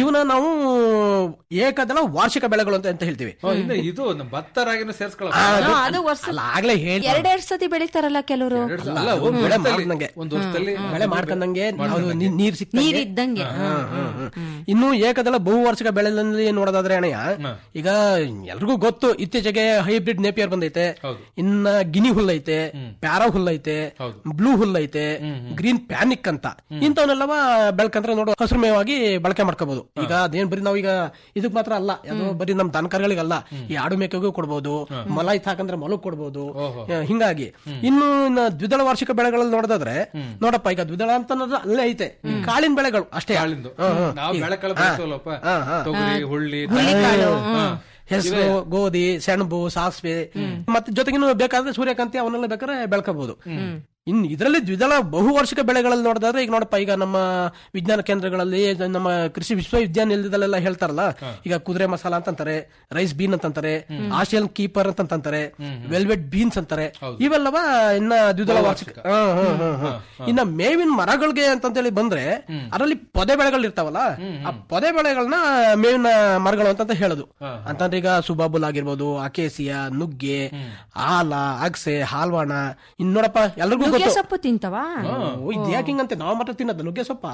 ಇವನ್ನ ನಾವು ಏಕದಳ ವಾರ್ಷಿಕ ಬೆಳೆಗಳು ಅಂತ ಅಂತ ಹೇಳ್ತೀವಿ ಓ, ಇನ್ನು ಇದು ನಮ್ಮ ಭತ್ತ ರಾಗಿನೂ ಸೇರ್ಸ್ಕೊಳ್ಳ ಆ, ಅದು- ಅದು ವರ್ಷ ಅಲ್ಲ, ಆಗ್ಲೇ ಹೇಳಿ ಎರಡೆರಡ್ ಸತಿ ಬೆಳಿತಾರಲ್ಲ ಕೆಲವರು ಅಲ್ಲ ಒಂದ್ ಬೆಳೆ ವರ್ಷದಲ್ಲಿ- ಮಾಡ್ದಂಗೆ ಒಂದ್ ವರ್ಷದಲ್ಲಿ ಬೆಳೆ ಮಾಡ್ಕೊಂಡಂಗೆ ಅದು ನೀ- ನೀರ್ ಸಿಕ್ತಂಗೆ. ನೀರ್ ಇದ್ದಂಗೆ ಹ್ಮ್, ಹ್ಮ್, ಹ್ಮ್. ಇನ್ನು ಏಕದಳ ಬಹುವಾರ್ಷಿಕ ಬೆಳೆಗಳಲ್ಲಿ ನೋಡೋದಾದ್ರೆ ಅಣ್ಣಯ್ಯ ಈಗ ಎಲ್ರಿಗೂ ಗೊತ್ತು ಇತ್ತೀಚೆಗೆ ಹೈಬ್ರಿಡ್ ನೇಪಿಯರ್ ಬಂದೈತೆ ಇನ್ನ ಗಿನಿ ಹುಲ್ಲೈತೆ ಪ್ಯಾರಾ ಹುಲ್ಲೈತೆ ಬ್ಲೂ ಹುಲ್ಲೈತೆ ಗ್ರೀನ್ ಪ್ಯಾನಿಕ್ ಅಂತ ಇಂಥವನ್ನೆಲ್ಲವ ಬೆಳ್ಕಂದ್ರೆ ನೋಡು ಹಸಿರು ಮೇವಾಗಿ ಬಳಕೆ ಮಾಡ್ಕೋಬಹುದು ಈಗ ಅದೇನ್ ಬರೀ ನಾವೀಗ ಇದಕ್ ಮಾತ್ರ ಅಲ್ಲ ಅದು ಬರೀ ನಮ್ ದನಕರ್ಗಳಿಗಲ್ಲ ಈ ಆಡು ಮೇಕೆಗೂ ಕೊಡ್ಬೋದು ಮೊಲ ಇತ್ತು ಹಾಕಂದ್ರೆ ಮೊಲಕ್ ಕೊಡ್ಬೋದು ಆ, ಹಿಂಗಾಗಿ ಇನ್ನು ಇನ್ನ ದ್ವಿದಳ ವಾರ್ಷಿಕ ಬೆಳೆಗಳಲ್ಲಿ ನೋಡೋದಾದ್ರೆ ನೋಡಪ್ಪ ಈಗ ದ್ವಿದಳ ಅಂತ ಅನ್ನೋದು ಅಲ್ಲೇ ಐತೆ ಈ ಕಾಳಿನ ಬೆಳೆಗಳು ಅಷ್ಟೇ ಕಾಳಿಂದು ಹ್ಮ್, ಹ್ಮ್. ನಾವು ಈಗ- ಬೆಳೆಕಾಳು ಹಾ. ಬೆಳೆಸೋಲ್ಲಪ್ಪ ಹಾ, ಹಾ. ತೊಗರಿ ಹುಳ್ಳಿ ಹುಳ್ಳಿಕಾಳು, ಹಾ. ಹೆಸರು ಗೋಧಿ ಸೆಣಬು ಸಾಸಿವೆ ಮತ್ತೆ ಜೊತೆಗಿನ್ನು ಬೇಕಾದ್ರೆ ಸೂರ್ಯಕಾಂತಿ ಅವನ್ನೆಲ್ಲ ಬೇಕಾದ್ರೆ ಬೆಳ್ಕೋಬಹುದು ಇನ್ ಇದರಲ್ಲಿ ದ್ವಿದಳ ಬಹುವಾರ್ಷಿಕ ಬೆಳೆಗಳಲ್ಲಿ ನೋಡಿದ್ರೆ ಈಗ ನೋಡಪ್ಪ ಈಗ ನಮ್ಮ ವಿಜ್ಞಾನ ಕೇಂದ್ರಗಳಲ್ಲಿ ನಮ್ಮ ಕೃಷಿ ವಿಶ್ವವಿದ್ಯಾನಿಲಯದಲ್ಲೆಲ್ಲ ಹೇಳ್ತಾರಲ್ಲ ಈಗ ಕುದುರೆ ಮಸಾಲ ಅಂತಂತಾರೆ ರೈಸ್ ಬೀನ್ ಅಂತಂತಾರೆ ಆಸ್ಟ್ರೇಲಿಯನ್ ಕೀಪರ್ ಅಂತಂತಾರೆ ವೆಲ್ವೆಟ್ ಬೀನ್ಸ್ ಅಂತಾರೆ ಇವೆಲ್ಲವ ಇನ್ನ ದ್ವಿದಳ ವಾರ್ಷಿಕ ಹಾ, ಹಾ, ಹಾ, ಹಾ. ಇನ್ನ ಮೇವಿನ ಮರಗಳಿಗೆ ಅಂತಂತೇಳಿ ಬಂದ್ರೆ ಅದರಲ್ಲಿ ಪೊದೆ ಬೆಳೆಗಳು ಇರ್ತಾವಲ್ಲ ಆ ಪೊದೆ ಬೆಳೆಗಳನ್ನ ಮೇವಿನ ಮರಗಳು ಅಂತ ಹೇಳೋದು ಅಂತಂದ್ರೆ ಈಗ ಸುಬಾಬುಲ್ ಆಗಿರ್ಬೋದು ಅಕೇಸಿಯ ನುಗ್ಗೆ ಆಲ ಅಗಸೆ ಹಾಲ್ವಾಣ ಇನ್ ನೋಡಪ್ಪ ಎಲ್ರಿಗೂ ನುಗ್ಗೆ ಗೊತ್ತು ಸೊಪ್ಪು ತಿಂತವಾ ಓ, ಇದ್ ಯಾಕೆ ಹಿಂಗಂತೆ ನಾವು ಮಾತ್ರ ತಿನ್ನೋದು ನುಗ್ಗೆ ಸೊಪ್ಪ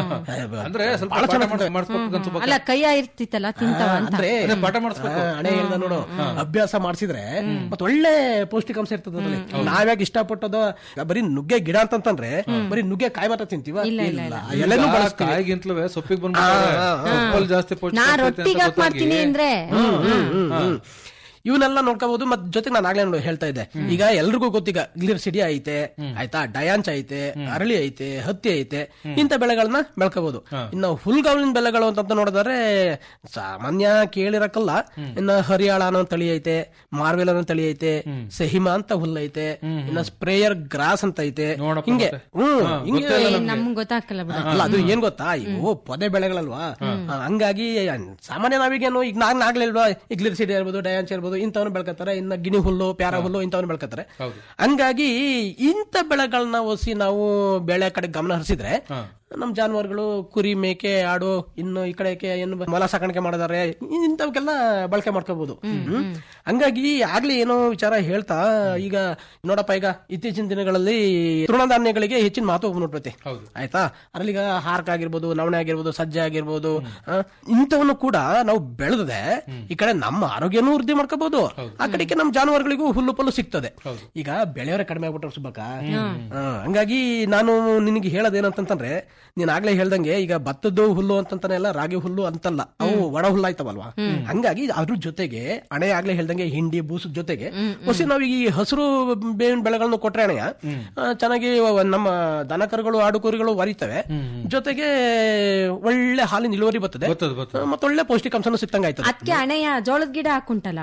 ಅಂದ್ರೆ ಸ್ವಲ್ಪ ಬಹಳ ಪಾಠ ಚೆನ್ನಾಗಿ ಮಾಡ್ಸ್- ಮಾಡಿಸ್ಬೇಕು ಅನ್ಸ್ಬೇಕು. ಅಲ್ಲ ಕೈಯ ಇರ್ತಿತ್ತಲ್ಲ ತಿಂತವ ಅಂತ ಅಂದ್ರೆ ಅದೇ ಪಾಠ ಮಾಡಿಸ್ಬೇಕು. ಆ, ಹಣೆ ಹೇಳ್ದ ನೋಡು ಅಭ್ಯಾಸ ಮಾಡಿಸಿದ್ರೆ ಮತ್ ಒಳ್ಳೆ ಪೌಷ್ಟಿಕಾಂಶ ಇರ್ತದೆ ಅದ್ರಲ್ಲಿ ನಾವ್ಯಾಗ ಇಷ್ಟಪಟ್ಟದ ಬರೀ ನುಗ್ಗೆ ಗಿಡ ಅಂತಂತಂದ್ರೆ ಬರೀ ನುಗ್ಗೆ ಕಾಯಿ ಮಾತ್ರ ತಿಂತೀವ ಇಲ್ಲ, ಇಲ್ಲ, ಇಲ್ಲ ಈಗ ಎಲೆನೂ ಬಳಸ್ತೀವಿ ಕಾಯಿಗಿಂತಲೂ ಸೊಪ್ಪಿಗೆ ಬಂದ್ಬಿಟ್ಟಾರೆ. ಹಾ, ಹಾ, ಹಾ. ಸೊಪ್ಪಲ್ಲಿ ಜಾಸ್ತಿ ನಾ ಪೌಷ್ಟಿಕಾಂಶ ಐತೆ ಅಂತ ರೊಟ್ಟಿಗೆ ಹಾಕ್ ಗೊತ್ತಾಗಿ- ಮಾಡ್ತೀನಿ ಅಂದ್ರೆ ಹ್ಮ್, ಹ್ಮ್, ಹ್ಮ್. ಇವನ್ನೆಲ್ಲ ನೋಡ್ಕೋಬಹುದು ಮತ್ ಜೊತೆಗೆ ನಾನು ಆಗ್ಲೇ ನೋಡಿ ಹೇಳ್ತಾ ಇದ್ದೆ ಈಗ ಎಲ್ರಿಗೂ ಗೊತ್ತೀಗ ಗ್ಲಿರ್ ಸಿಡಿ ಐತೆ ಆಯ್ತಾ ಡಯಾಂಚ್ ಐತೆ ಅರಳಿ ಐತೆ ಹತ್ತಿ ಐತೆ ಇಂಥ ಬೆಳೆಗಳನ್ನ ಬೆಳ್ಕೋಬಹುದು ಇನ್ನು ಹುಲ್ಗಾವಲಿನ ಬೆಳೆಗಳು ಅಂತ ನೋಡಿದ್ರೆ ಸಾಮಾನ್ಯ ಕೇಳಿರಕ್ಕಲ್ಲ ಇನ್ನ ಹರಿಯಾಳ ಅನ್ನೋ ತಳಿ ಐತೆ ಮಾರ್ವೆಲ್ ಅನ್ನೋ ತಳಿ ಐತೆ ಸಹಿಮಾ ಅಂತ ಹುಲ್ಲು ಐತೆ ಇನ್ನ ಸ್ಪ್ರೇಯರ್ ಗ್ರಾಸ್ ಅಂತ ಐತೆ ಹಿಂಗೆ ಹ್ಮ್ ಹಿಂಗೆ ನಮ್ಗೆ ಗೊತ್ತಾಗಲ್ಲ ಬಿಡ ಅಲ್ಲ ಅದು ಏನ್ ಗೊತ್ತಾ ಇವು ಪೊದೆ ಬೆಳೆಗಳಲ್ವಾ ಆ, ಹಂಗಾಗಿ ಸಾಮಾನ್ಯ ನಾವೀಗೇನು ಈಗ ನಾನ್ ಆಗ್ಲಿಲ್ವಾ ಈಗ ಲಿರ್ಸಿಡಿ ಇರ್ಬೋದು ಡಯಾಂಚ್ ಇರ್ಬೋದು ಇಂಥವನ್ನ ಬೆಳ್ಕತ್ತಾರೆ ಇನ್ನ ಗಿಣಿ ಹುಲ್ಲು ಪ್ಯಾರ ಹುಲ್ಲು ಇಂಥವನ್ನ ಬೆಳ್ಕತ್ತಾರೆ ಹಂಗಾಗಿ ಇಂಥ ಬೆಳೆಗಳನ್ನ ಒಸಿ ನಾವು ಬೆಳೆ ಕಡೆ ಗಮನ ಹರಿಸಿದ್ರೆ ನಮ್ ಜಾನುವಾರುಗಳು ಕುರಿ ಮೇಕೆ ಆಡು ಇನ್ನು ಈ ಕಡೆಗೆ ಏನು ಮೊಲ ಸಾಕಾಣಿಕೆ ಮಾಡಿದಾರೆ ಇಂಥವಕ್ಕೆಲ್ಲ ಬಳಕೆ ಮಾಡ್ಕೋಬಹುದು ಹ್ಮ್. ಹಂಗಾಗಿ ಆಗ್ಲಿ ಏನೋ ವಿಚಾರ ಹೇಳ್ತಾ ಈಗ ನೋಡಪ್ಪ ಈಗ ಇತ್ತೀಚಿನ ದಿನಗಳಲ್ಲಿ ತೃಣಧಾನ್ಯಗಳಿಗೆ ಹೆಚ್ಚಿನ ಮಹತ್ವ ನೋಡ್ತೈತಿ ಆಯ್ತಾ ಅದ್ರಲ್ಲಿ ಈಗ ಹಾರ್ಕ ಆಗಿರ್ಬೋದು ನವಣೆ ಆಗಿರ್ಬೋದು ಸಜ್ಜೆ ಆಗಿರ್ಬೋದು ಆ, ಇಂಥವನ್ನು ಕೂಡ ನಾವು ಬೆಳೆದ್ರೆ ಈ ಕಡೆ ನಮ್ಮ ಆರೋಗ್ಯನೂ ವೃದ್ಧಿ ಮಾಡ್ಕೋಬಹುದು ಆ ಕಡೆಗೆ ನಮ್ಮ ಜಾನುವಾರುಗಳಿಗೂ ಹುಲ್ಲು ಪಲ್ಲು ಸಿಗ್ತದೆ ಈಗ ಬೆಳೆಯವರೇ ಕಡಿಮೆ ಆಗ್ಬಿಟ್ರೆ ಸುಬ್ಬಕ್ಕ ಆ, ಹಂಗಾಗಿ ನಾನು ನಿನಗೆ ಹೇಳೋದೇನಂತಂದ್ರೆ ನೀನ್ ಆಗ್ಲೇ ಹೇಳ್ದಂಗೆ ಈಗ ಭತ್ತದ್ದು ಹುಲ್ಲು ಅಂತಂತಾನೆಲ್ಲ ರಾಗಿ ಹುಲ್ಲು ಅಂತಲ್ಲ ಅವು ಒಣ ಹುಲ್ಲು ಆಯ್ತವಲ್ವಾ ಹಂಗಾಗಿ ಅದ್ರ ಜೊತೆಗೆ ಅಣೆ ಆಗ್ಲೇ ಹೇಳ್ದಂಗೆ ಹಿಂಡಿ ಬೂಸದ ಜೊತೆಗೆ ಹೊಸ ನಾವ್ ಈ ಹಸಿರು ಬೇವಿನ ಬೆಳೆಗಳನ್ನು ಕೊಟ್ರೆ ಅಣೆಯ ಆ, ಚೆನ್ನಾಗಿ ವ- ನಮ್ಮ ದನಕರುಗಳು ಆಡು ಕುರಿಗಳು ವರಿತವೆ ಜೊತೆಗೆ ಒಳ್ಳೆ ಹಾಲಿನ ಇಳುವರಿ ಬರ್ತದೆ ಆ, ಮತ್ತೆ ಒಳ್ಳೆ ಪೌಷ್ಟಿಕಾಂಶನೂ ಸಿಕ್ತಂಗ ಆಯ್ತದೆ ಅದಕ್ಕೆ ಹಣೆಯ ಜೋಳದ ಗಿಡ ಹಾಕುಂಟಲ್ಲ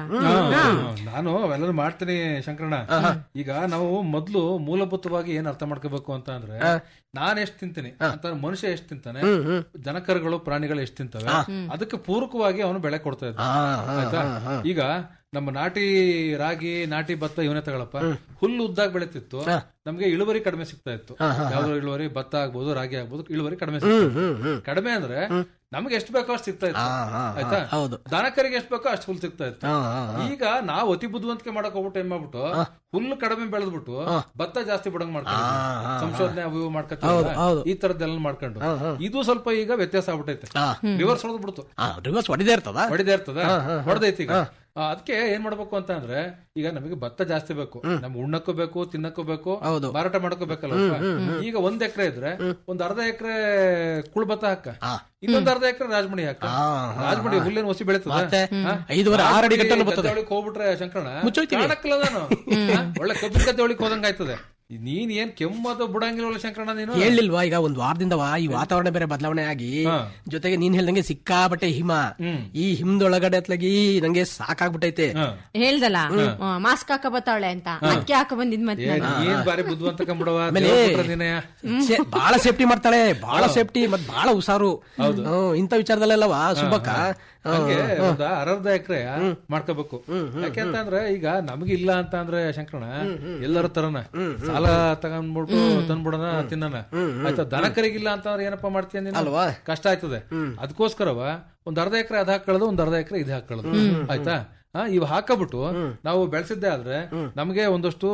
ನಾನು ಅವೆಲ್ಲರೂ ಮಾಡ್ತೀನಿ ಶಂಕರಣ್ಣ ಈಗ ನಾವು ಮೊದ್ಲು ಮೂಲಭೂತವಾಗಿ ಏನ್ ಅರ್ಥ ಮಾಡ್ಕೋಬೇಕು ಅಂತ ಅಂದ್ರೆ ನಾನ್ ಎಷ್ಟ್ ತಿಂತೀನಿ ಅಂತ ಮನುಷ್ಯ ಎಷ್ಟ್ ತಿಂತಾನೆ ದನಕರುಗಳು ಪ್ರಾಣಿಗಳು ಎಷ್ಟ್ ತಿಂತವೆ ಅದಕ್ಕೆ ಪೂರಕವಾಗಿ ಅವನು ಬೆಳೆ ಕೊಡ್ತಾ ಇದ್ದ ಆಯ್ತಾ ಈಗ ನಮ್ಮ ನಾಟಿ ರಾಗಿ ನಾಟಿ ಭತ್ತ ಇವನೇ ತಗೊಳಪ್ಪ ಹುಲ್ಲು ಉದ್ದಾಗಿ ಬೆಳೆತಿತ್ತು ನಮ್ಗೆ ಇಳುವರಿ ಕಡಿಮೆ ಸಿಗ್ತಾ ಇತ್ತು ಯಾವ್ದು ಇಳುವರಿ ಭತ್ತ ಆಗ್ಬೋದು ರಾಗಿ ಆಗ್ಬೋದು ಇಳುವರಿ ಕಡಿಮೆ ಸಿಗ್ತಾ ಇತ್ತು. ಕಡಿಮೆ ಅಂದ್ರೆ ನಮ್ಗೆ ಎಷ್ಟು ಬೇಕೋ ಅಷ್ಟು ಸಿಗ್ತಾ ಇತ್ತು ಆಯ್ತಾ ಹೌದು. ದನಕರಿಗೆ ಎಷ್ಟು ಬೇಕೋ ಅಷ್ಟು ಹುಲ್ಲು ಸಿಗ್ತಾ ಇತ್ತು ಈಗ ನಾವು ಅತಿ ಬುದ್ಧಿವಂತಿಕೆ ಮಾಡಕ್ ಹೋಗ್ಬಿಟ್ಟು ಏನ್ ಮಾಡ್ಬಿಟ್ಟು ಹುಲ್ಲು ಕಡಿಮೆ ಬೆಳೆದ್ಬಿಟ್ಟು ಭತ್ತ ಜಾಸ್ತಿ ಬಿಡಂಗ್ ಮಾಡ್ಕೊಂಡು ಸಂಶೋಧನೆ ಅವು ಇವು ಹೌದು, ಮಾಡ್ಕೊತೀವಿ ಹೌದು. ಈ ತರದ್ದೆಲ್ಲ ಮಾಡ್ಕೊಂಡು ಇದು ಸ್ವಲ್ಪ ಈಗ ವ್ಯತ್ಯಾಸ ಆಗ್ಬಿಟ್ಟೈತೆ ರಿವರ್ಸ್ ಹೊಡೆದ್ ಬಿಡ್ತು ರಿವರ್ಸ್ ಹೊಡಿದೇ ಇರ್ತದ ಹೊಡಿದೇ ಇರ್ತದ ಹೊಡೆದೈತಿ ಈಗ ಆ, ಅದಕ್ಕೆ ಏನ್ ಮಾಡ್ಬೇಕು ಅಂತ ಅಂದ್ರೆ ಈಗ ನಮಗೆ ಭತ್ತ ಜಾಸ್ತಿ ಬೇಕು ನಮ್ಗೆ ಉಣ್ಣಕ್ಕೂ ಬೇಕು ತಿನ್ನಕ್ಕೂ ಬೇಕು ಮಾರಾಟ ಮಾಡಕ್ಕೂ ಬೇಕಲ್ಲ ಈಗ ಒಂದ್ ಎಕರೆ ಇದ್ರೆ ಒಂದ್ ಅರ್ಧ ಎಕರೆ ಕುಳ್ ಭತ್ತ ಹಾಕ ಇನ್ನೊಂದ್ ಅರ್ಧ ಎಕರೆ ರಾಜಮಣಿ ಹಾಕ ರಾಜಮಣಿ ಹುಲ್ಲೇನು ಹೊಸಿ ಬೆಳೀತದೆ ಮತ್ತೆ ಐದೂವರೆ ಆರು ಅಡಿ ಗಂಟಲು ಬರ್ತದೆ. ಹೋಗ್ಬಿಟ್ರೆ ಶಂಕರಣ ಮುಚ್ಚೋಯ್ತೀವಿ. ಕಾಣಕ್ಕಲ್ಲ ನಾನು ಹಾ? ಒಳ್ಳೆ ಕಬ್ಬಿನ ಗದ್ದೆ ಒಳಗೆ ಹೋದಂಗ ಆಯ್ತದೆ ನೀನ್ ಏನ್ ಕೆಮ್ಮದು ಬಿಡಂಗಿಲ್ವಲ್ಲ ಶಂಕರಣ್ಣ ನೀನು ಹೇಳಿಲ್ವಾ ಈಗ ಒಂದ್ ವಾರದಿಂದ ಈ ವಾತಾವರಣ ಬೇರೆ ಬದಲಾವಣೆ ಆಗಿ ಜೊತೆಗೆ ನೀನ್ ಹೇಳ್ದಂಗೆ ಸಿಕ್ಕಾಬಟ್ಟೆ ಹಿಮ ಈ ಹಿಮದೊಳಗಡೆ ಅತ್ಲಾಗಿ ನಂಗೆ ಸಾಕಾಗ್ಬಿಟ್ಟೈತೆ ಹೇಳ್ದಲ್ಲ ಮಾಸ್ಕ್ ಹಾಕ ಬತ್ತಾವಳೆ ಅಂತ ಅಕ್ಕಿ ಹಾಕ ಬಂದಿದ್ ಮತ್ತೆ ಏ, ನಾನು. ಏನ್ ಬಾರಿ ಬುದ್ಧಿವಂತ ಕಂಬಿಡವ ಆಮೇಲೆ ಸೇ- ಬಹಳ ಸೇಫ್ಟಿ ಮಾಡ್ತಾಳೆ ಬಹಳ ಸೇಫ್ಟಿ ಮತ್ ಬಹಳ ಹುಷಾರು ಹ್ಮ್, ಇಂಥ ವಿಚಾರದಲ್ಲೆಲ್ಲವಾ ಸುಬ್ಬಕ್ಕ ಹಂಗೆ ಒಂದ ಅರ್ಧ ಎಕರೆ ಮಾಡ್ಕೋಬೇಕು ಯಾಕೆಂತಂದ್ರೆ ಈಗ ನಮಗೆ ಇಲ್ಲ ಅಂತ ಅಂದ್ರೆ ಶಂಕರಣ ಎಲ್ಲರ ತರನ ಸಾಲ ತಗೊಂಡ್ಬಿಟ್ಟು ತಂದ್ಬಿಡೋಣ ತಿನ್ನೋಣ ಆಯ್ತಾ ದನ ಕರಿಗಿಲ್ಲ ಅಂತಂದ್ರೆ ಏನಪ್ಪಾ ಮಾಡ್ತೀಯ ನೀನು ಅಲ್ವಾ? ಕಷ್ಟ ಆಯ್ತದೆ ಅದಕ್ಕೋಸ್ಕರವ ಒಂದ್ ಅರ್ಧ ಎಕರೆ ಅದ್ ಹಾಕೊಳ್ಳೋದು ಒಂದ್ ಅರ್ಧ ಎಕರೆ ಇದು ಹಾಕೊಳ್ಳೋದು ಆಯ್ತಾ ಆ, ಇವ್ ಹಾಕಬಿಟ್ಟು ನಾವು ಬೆಳೆಸಿದ್ದೆ ಆದ್ರೆ ನಮ್ಗೆ ಒಂದಷ್ಟು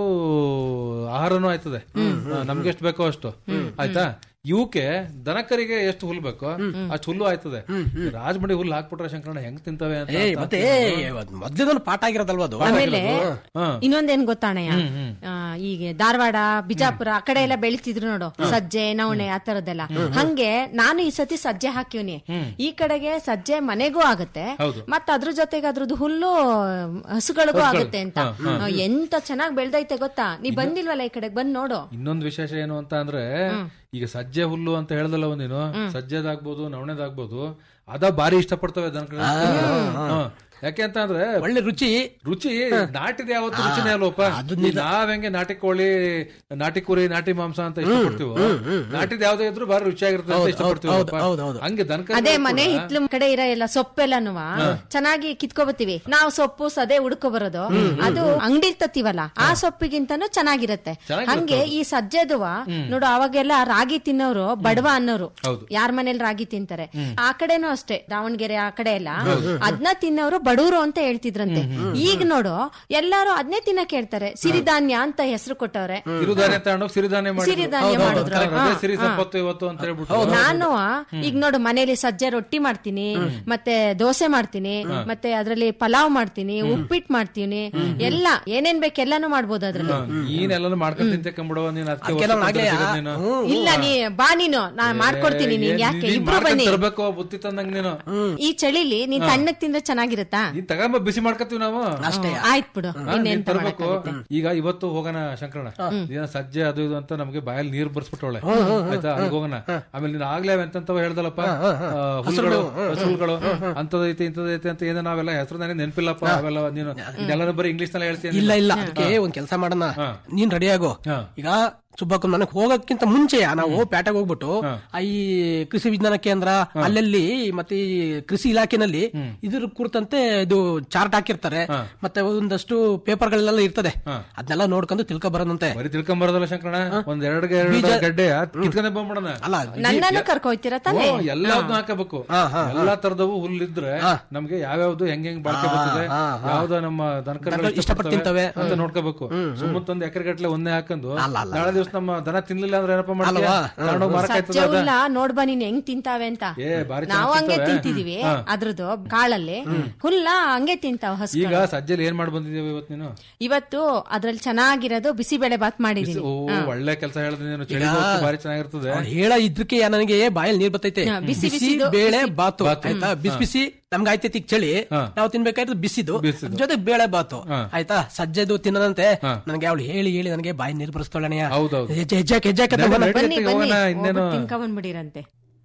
ಆಹಾರನೂ ಆಯ್ತದೆ ಆ, ನಮ್ಗೆ ಎಷ್ಟು ಬೇಕೋ ಅಷ್ಟು ಆಯ್ತಾ ಇವಕ್ಕೆ ದನಕರಿಗೆ ಎಷ್ಟು ಹುಲ್ ಬೇಕೋ ಅಷ್ಟು ಹುಲ್ಲು ಆಯ್ತದೆ ಈ ರಾಜಮಡಿ ಹುಲ್ಲು ಹಾಕ್ಬಿಟ್ರೆ ಶಂಕರಣ್ಣ ಹೆಂಗ್ ತಿಂತವೆ ಅಂತ ಏ ಮತ್ತೆ ಮೊದ್ಲಿದೊಂದು ಪಾಠ ಆಗಿರೋದಲ್ವಾ ಅದು ಆಮೇಲೆ ಹಾ. ಇನ್ನೊಂದೇನ್ ಗೊತ್ತಾಣಯ್ಯ ಆ, ಈಗ ಧಾರವಾಡ ಬಿಜಾಪುರ ಆ ಕಡೆ ಎಲ್ಲ ಬೆಳಿತಿದ್ರು ನೋಡು ಸಜ್ಜೆ ನವಣೆ ಆ ತರದ್ದೆಲ್ಲ ಹಂಗೆ ನಾನು ಈ ಸತಿ ಸಜ್ಜೆ ಹಾಕಿವ್ನಿ ಈ ಕಡೆಗೆ ಸಜ್ಜೆ ಮನೆಗೂ ಆಗತ್ತೆ ಹೌದು. ಮತ್ತ ಅದ್ರ ಜೊತೆಗೆ ಅದ್ರದ್ದು ಹುಲ್ಲು ಹಸುಗಳಿಗೂ ಆಗುತ್ತೆ ಅಂತ ಆ, ಎಂತ ಚೆನ್ನಾಗ್ ಬೆಳ್ದೈತೆ ಗೊತ್ತಾ ನೀ ಬಂದಿಲ್ವಲ್ಲ ಈ ಕಡೆಗೆ ಬಂದ್ ನೋಡು ಇನ್ನೊಂದು ವಿಶೇಷ ಏನು ಅಂತ ಅಂದ್ರೆ ಈಗ ಸಜ್ಜೆ ಹುಲ್ಲು ಅಂತ ಹೇಳ್ದಲ್ಲ ಒಂದೇನು ಸಜ್ಜೆದಾಗ್ಬೋದು ನವಣೆದಾಗ್ಬೋದು ಅದ ಬಾರಿ ಇಷ್ಟಪಡ್ತವೆ ದನಗಳು ಹಾ. ಯಾಕೆ ಅಂತ ಅಂದ್ರೆ ಒಳ್ಳೆ ರುಚಿ ರುಚಿ ನಾಟಿದ ಯಾವತ್ತು ರುಚಿನೇ ಅಲ್ವಪ್ಪ ಈ ನಾವ್ ಹೆಂಗೆ ನಾಟಿ ಕೋಳಿ ನಾಟಿ ಕುರಿ ನಾಟಿ ಮಾಂಸ ಅಂತ ಇಷ್ಟಪಡ್ತೀವೋ ನಾಟಿದ ಯಾವ್ದೇ ಇದ್ರು ಬಾರಿ ರುಚಿಯಾಗಿರ್ತದೆ ಅಂತ ಇಷ್ಟಪಡ್ತೀವಿ ಹೌದು, ಹೌದು, ಹೌದು. ಹಂಗೆ ದನಕರು ಅದೇ ಮನೆ ಹಿತ್ಲು ಕಡೆ ಇರೋ ಎಲ್ಲ ಸೊಪ್ಪೆಲ್ಲನು ಚೆನ್ನಾಗಿ ಕಿತ್ಕೋಬತ್ತೀವಿ ನಾವು ಸೊಪ್ಪು ಸದೆ ಉಡ್ಕೊ ಬರೋದು ಅದು ಅಂಗಡಿ ತತ್ತೀವಲ್ಲ ಆ ಸೊಪ್ಪಿಗಿಂತನೂ ಚೆನ್ನಾಗಿರತ್ತೆ ಹಂಗೆ ಈ ಸಜ್ಜೆದುವ ನೋಡು ಅವಾಗೆಲ್ಲ ರಾಗಿ ತಿನ್ನೋರು ಬಡವ ಅನ್ನೋರು ಹೌದು. ಯಾರ ಮನೇಲಿ ರಾಗಿ ತಿಂತಾರೆ ಆ ಕಡೆನೂ ಅಷ್ಟೇ ದಾವಣಗೆರೆ ಆ ಕಡೆ ಎಲ್ಲ ಅದ್ನ ತಿನ್ನೋರು ಬಡವರು ಅಂತ ಹೇಳ್ತಿದ್ರಂತೆ ಈಗ ನೋಡು ಎಲ್ಲಾರು ಅದನ್ನೇ ತಿನ್ನಕ್ ಹೇಳ್ತಾರೆ ಸಿರಿಧಾನ್ಯ ಅಂತ ಹೆಸರು ಕೊಟ್ಟವ್ರೆ ಸಿರಿಧಾನ್ಯ ತಗೊಂಡೋಗಿ ಸಿರಿಧಾನ್ಯ ಮಾಡಿದ್ರು. ಸಿರಿಧಾನ್ಯ ಹೌದು, ಹೌದು, ಮಾಡಿದ್ರು. correct. ಅದೇ ಹಾ, ಸಿರಿ ಹಾ. ಸಂಪತ್ತು ಇವತ್ತು ಅಂತ ಹೇಳ್ಬಿಟ್ಟು ನಾನು ಈಗ ನೋಡು ಮನೇಲಿ ಸಜ್ಜೆ ರೊಟ್ಟಿ ಮಾಡ್ತೀನಿ ಮತ್ತೆ ದೋಸೆ ಮಾಡ್ತೀನಿ ಮತ್ತೆ ಅದ್ರಲ್ಲಿ ಪಲಾವ್ ಮಾಡ್ತೀನಿ ಉಪ್ಪಿಟ್ಟು ಮಾಡ್ತೀನಿ ಎಲ್ಲ ಏನೇನ್ ಬೇಕು ಎಲ್ಲಾನು ಮಾಡ್ಬೋದು ಅದ್ರಲ್ಲಿ ನೀನೆಲ್ಲ ಮಾಡ್ಕೊಂಡ್ ತಿಂತಕೊಂಡ್ಬಿಡವ ನೀನ್ ಅದಕ್ಕೆ ಅದಕ್ಕೆಲ್ಲ ವರ್ಷ ಆಗ್ಲೇ ಸಿಗೋದ್ ನೀನು. ಇಲ್ಲ ನೀ ಬಾ ನೀನು ನಾ ಮಾಡ್ಕೊಡ್ತೀನಿ ಏ, ನಿಂಗೆ ಯಾಕೆ ನೀನ್ ಇಬ್ರು ಮಾಡ್ಕೊಂಡ್ ಬನ್ನಿ ತರ್ಬೇಕು ಬುತ್ತಿ ತಂದಂಗ್ ನೀನು ಈ ಚಳಿಲಿ ನೀನ್ ತಣ್ಣಗ್ ತಿಂದ್ರೆ ಚೆನ್ನಾಗಿರುತ್ತಾ ನೀನ್ ತಗೊಂಬ ಬಿಸಿ ಮಾಡ್ಕೊತೀವಿ ನಾವು ಅಷ್ಟೇ ಆಯ್ತ್ ಬಿಡು ಹಾ, ನೀನ್ ಇನ್ನೆಂತ ತರ್ಬೇಕು ಮಾಡಕ್ಕಾಗುತ್ತೆ ಈಗ ಇವತ್ತು ಹೋಗೋಣ ಶಂಕರಣ ಏನ ಸಜ್ಜೆ ಅದು ಇದು ಅಂತ ನಮ್ಗೆ ಬಾಯಲ್ಲಿ ನೀರ್ ಬರ್ಸ್ಬಿಟ್ಟವಳೆ ಆಯ್ತಾ ಅಲ್ಲಿಗೆ ಹೋಗೋಣ ಆಮೇಲೆ ನೀನ್ ಆಗ್ಲೇ ಎಂತಂತವ ಹೇಳ್ದಲ್ಲಪ್ಪ ಆ, ಹುಲ್ಗಳು ಹಸುಗಳು ಅಂತದೈತೆ ಇಂತದೈತೆ ಅಂತ ಏನೋ ನಾವೆಲ್ಲ ಹೆಸರು ನನಗೆ ನೆನಪಿಲ್ಲಪ್ಪ ಅವೆಲ್ಲ ನೀನು ಇದೆಲ್ಲರೂ ಬರೀ ಇಂಗ್ಲಿಷ್ ನಲ್ಲಿ ಹೇಳ್ತೀನಿ ಇಲ್ಲ ಇಲ್ಲ ಅದಕ್ಕೆ ಒಂದ್ ಕೆಲಸ ಮಾಡೋಣ ಹಾ. ನೀನ್ ರೆಡಿ ಆಗೋ ಹಾ. ಈಗ ಸುಬ್ಬಕ್ಕ ನನಗೆ ಹೋಗೋಕ್ಕಿಂತ ಮುಂಚೆ ನಾವು ಪೇಟೆಗೆ ಹೋಗ್ಬಿಟ್ಟು ಆ ಈ ಕೃಷಿ ವಿಜ್ಞಾನ ಕೇಂದ್ರ ಅಲ್ಲಲ್ಲಿ ಮತ್ತೆ ಈ ಕೃಷಿ ಇಲಾಖೆನಲ್ಲಿ ಇದ್ರ ಕುರಿತಂತೆ ಇದು ಚಾರ್ಟ್ ಹಾಕಿರ್ತಾರೆ ಮತ್ತೆ ಒಂದಷ್ಟು ಪೇಪರ್ಗಳೆಲ್ಲ ಇರ್ತದೆ ಅದನ್ನೆಲ್ಲ ನೋಡ್ಕೊಂಡು ತಿಳ್ಕೊ ಬರೋದಂತೆ ಬರೀ ತಿಳ್ಕೊಂಬರೋದಲ್ಲ ಶಂಕರಣ ಒಂದ್ ಎರಡು ಎರಡು ಗಡ್ಡೆ ಕಿತ್ಕೊಂಡೆ ಬಂದ್ಬಿಡೋಣ ಅಲ್ಲ ನನ್ನನ್ನು ಕರ್ಕೊಯ್ತೀರ ತಾನೆ ಓ, ಎಲ್ಲಾದ್ನೂ ಹಾಕಬೇಕು ಎಲ್ಲಾ ತರದವು ಹುಲ್ಲಿದ್ರೆ ನಮ್ಗೆ ಯಾವ್ಯಾವ್ದು ಹೆಂಗ್ ಹೆಂಗ್ ಬಾಳ್ಕೆ ಬರ್ತದೆ ಯಾವ್ದು ನಮ್ಮ ದನಕರು ಇಷ್ಟಪಟ್ಟು ತಿಂತವೆ. ಅಂತ ನೋಡ್ಕೋಬೇಕು ಸುಮ್ಮನೆ ಒಂದ್ ಎಕರೆ ಗಟ್ಲೆ ಒಂದೇ ಹಾಕೊಂಡು ಅಲ್ಲ, ಅಲ್ಲ. ನಾಳೆ ದಿವಸ ನಮ್ಮ ದನ ತಿನ್ಲಿಲ್ಲ ಅಂದ್ರೆ ಏನಪ್ಪ ಮಾಡ್ತೀಯ ಅಲ್ವಾ? ತಗೊಂಡೋಗ್ ಮಾರಕ್ ಸಜ್ಜೆ ಆಯ್ತದ ಅದ? ಹುಲ್ಲ ನೋಡ್ಬಾ ನೀನ್ ಹೆಂಗ್ ತಿಂತಾವೆ ಅಂತ ಏ, ಬಾರಿ ಚೆನ್ನಾಗ್ ನಾವು ಹಂಗೆ ತಿಂತಾವೆ. ತಿಂತಿದೀವಿ ಹಾ. ಅದ್ರದ್ದು ಕಾಳಲ್ಲಿ ಹುಲ್ಲ ಹಂಗೆ ತಿಂತಾವ ಹಸು ಈಗ ಸಜ್ಜೆಲಿ ಏನ್ ಮಾಡಿ ಬಂದಿದೀವಿ ಇವತ್ತು ನೀನು ಇವತ್ತು ಅದ್ರಲ್ಲಿ ಚೆನ್ನಾಗಿರೋದು ಬಿಸಿಬೇಳೆ ಬಾತ್ ಮಾಡಿದೀನಿ ಓ ಒಳ್ಳೆ ಕೆಲಸ ಹೇಳಿದ್ರೆ ನೀನು ಚಳಿ ಬಾರಿ ಚೆನ್ನಾಗಿರ್ತದೆ ಅವ್ನು ಹೇಳ ಇದ್ರಕ್ಕೆ ನನಗೆ ಬಾಯಲ್ಲಿ ನೀರ್ ಬರ್ತೈತೆ ಹಾ, ಬಿಸಿ ಬಿಸಿ ಬಿಸಿದು, ಬೇಳೆ ಬಿಸಿ- ಬಾತು ಬಾತು. ಆಯ್ತಾ ಬಿಸಿ ಬಿಸಿ ನಮ್ಗೆ ಆಯ್ತೈತಿ ಈಗ ಚಳಿ ಹಾ. ನಾವು ತಿನ್ಬೇಕಾದ್ರೆ ಬಿಸಿದು ಬಿಸಿದು. ಜೊತೆ ಬೇಳೆ ಬಾತು ಹಾ. ಆಯ್ತಾ ಸಜ್ಜೆದು ತಿನ್ನದಂತೆ ಹಾ. ನನಗೆ ಅವಳು ಹೇಳಿ ಹೇಳಿ ನನಗೆ ಬಾಯಿ ನೀರು ಬರೆಸ್ತೋಳಣೆಯ ಹೌದೌದು. ಹೆಜ್ಜೆ ಹೆಜ್ಜೆ ಹೆಜ್ಜೆ ನಡಿ, ನಡಿ. ಬನ್ನಿ ಬನ್ನಿ ಹೋಗೋಣ, ಇನ್ನೇನು? ತಿನ್ಕೊಂಡ್ಬಿಡಿರಂತೆ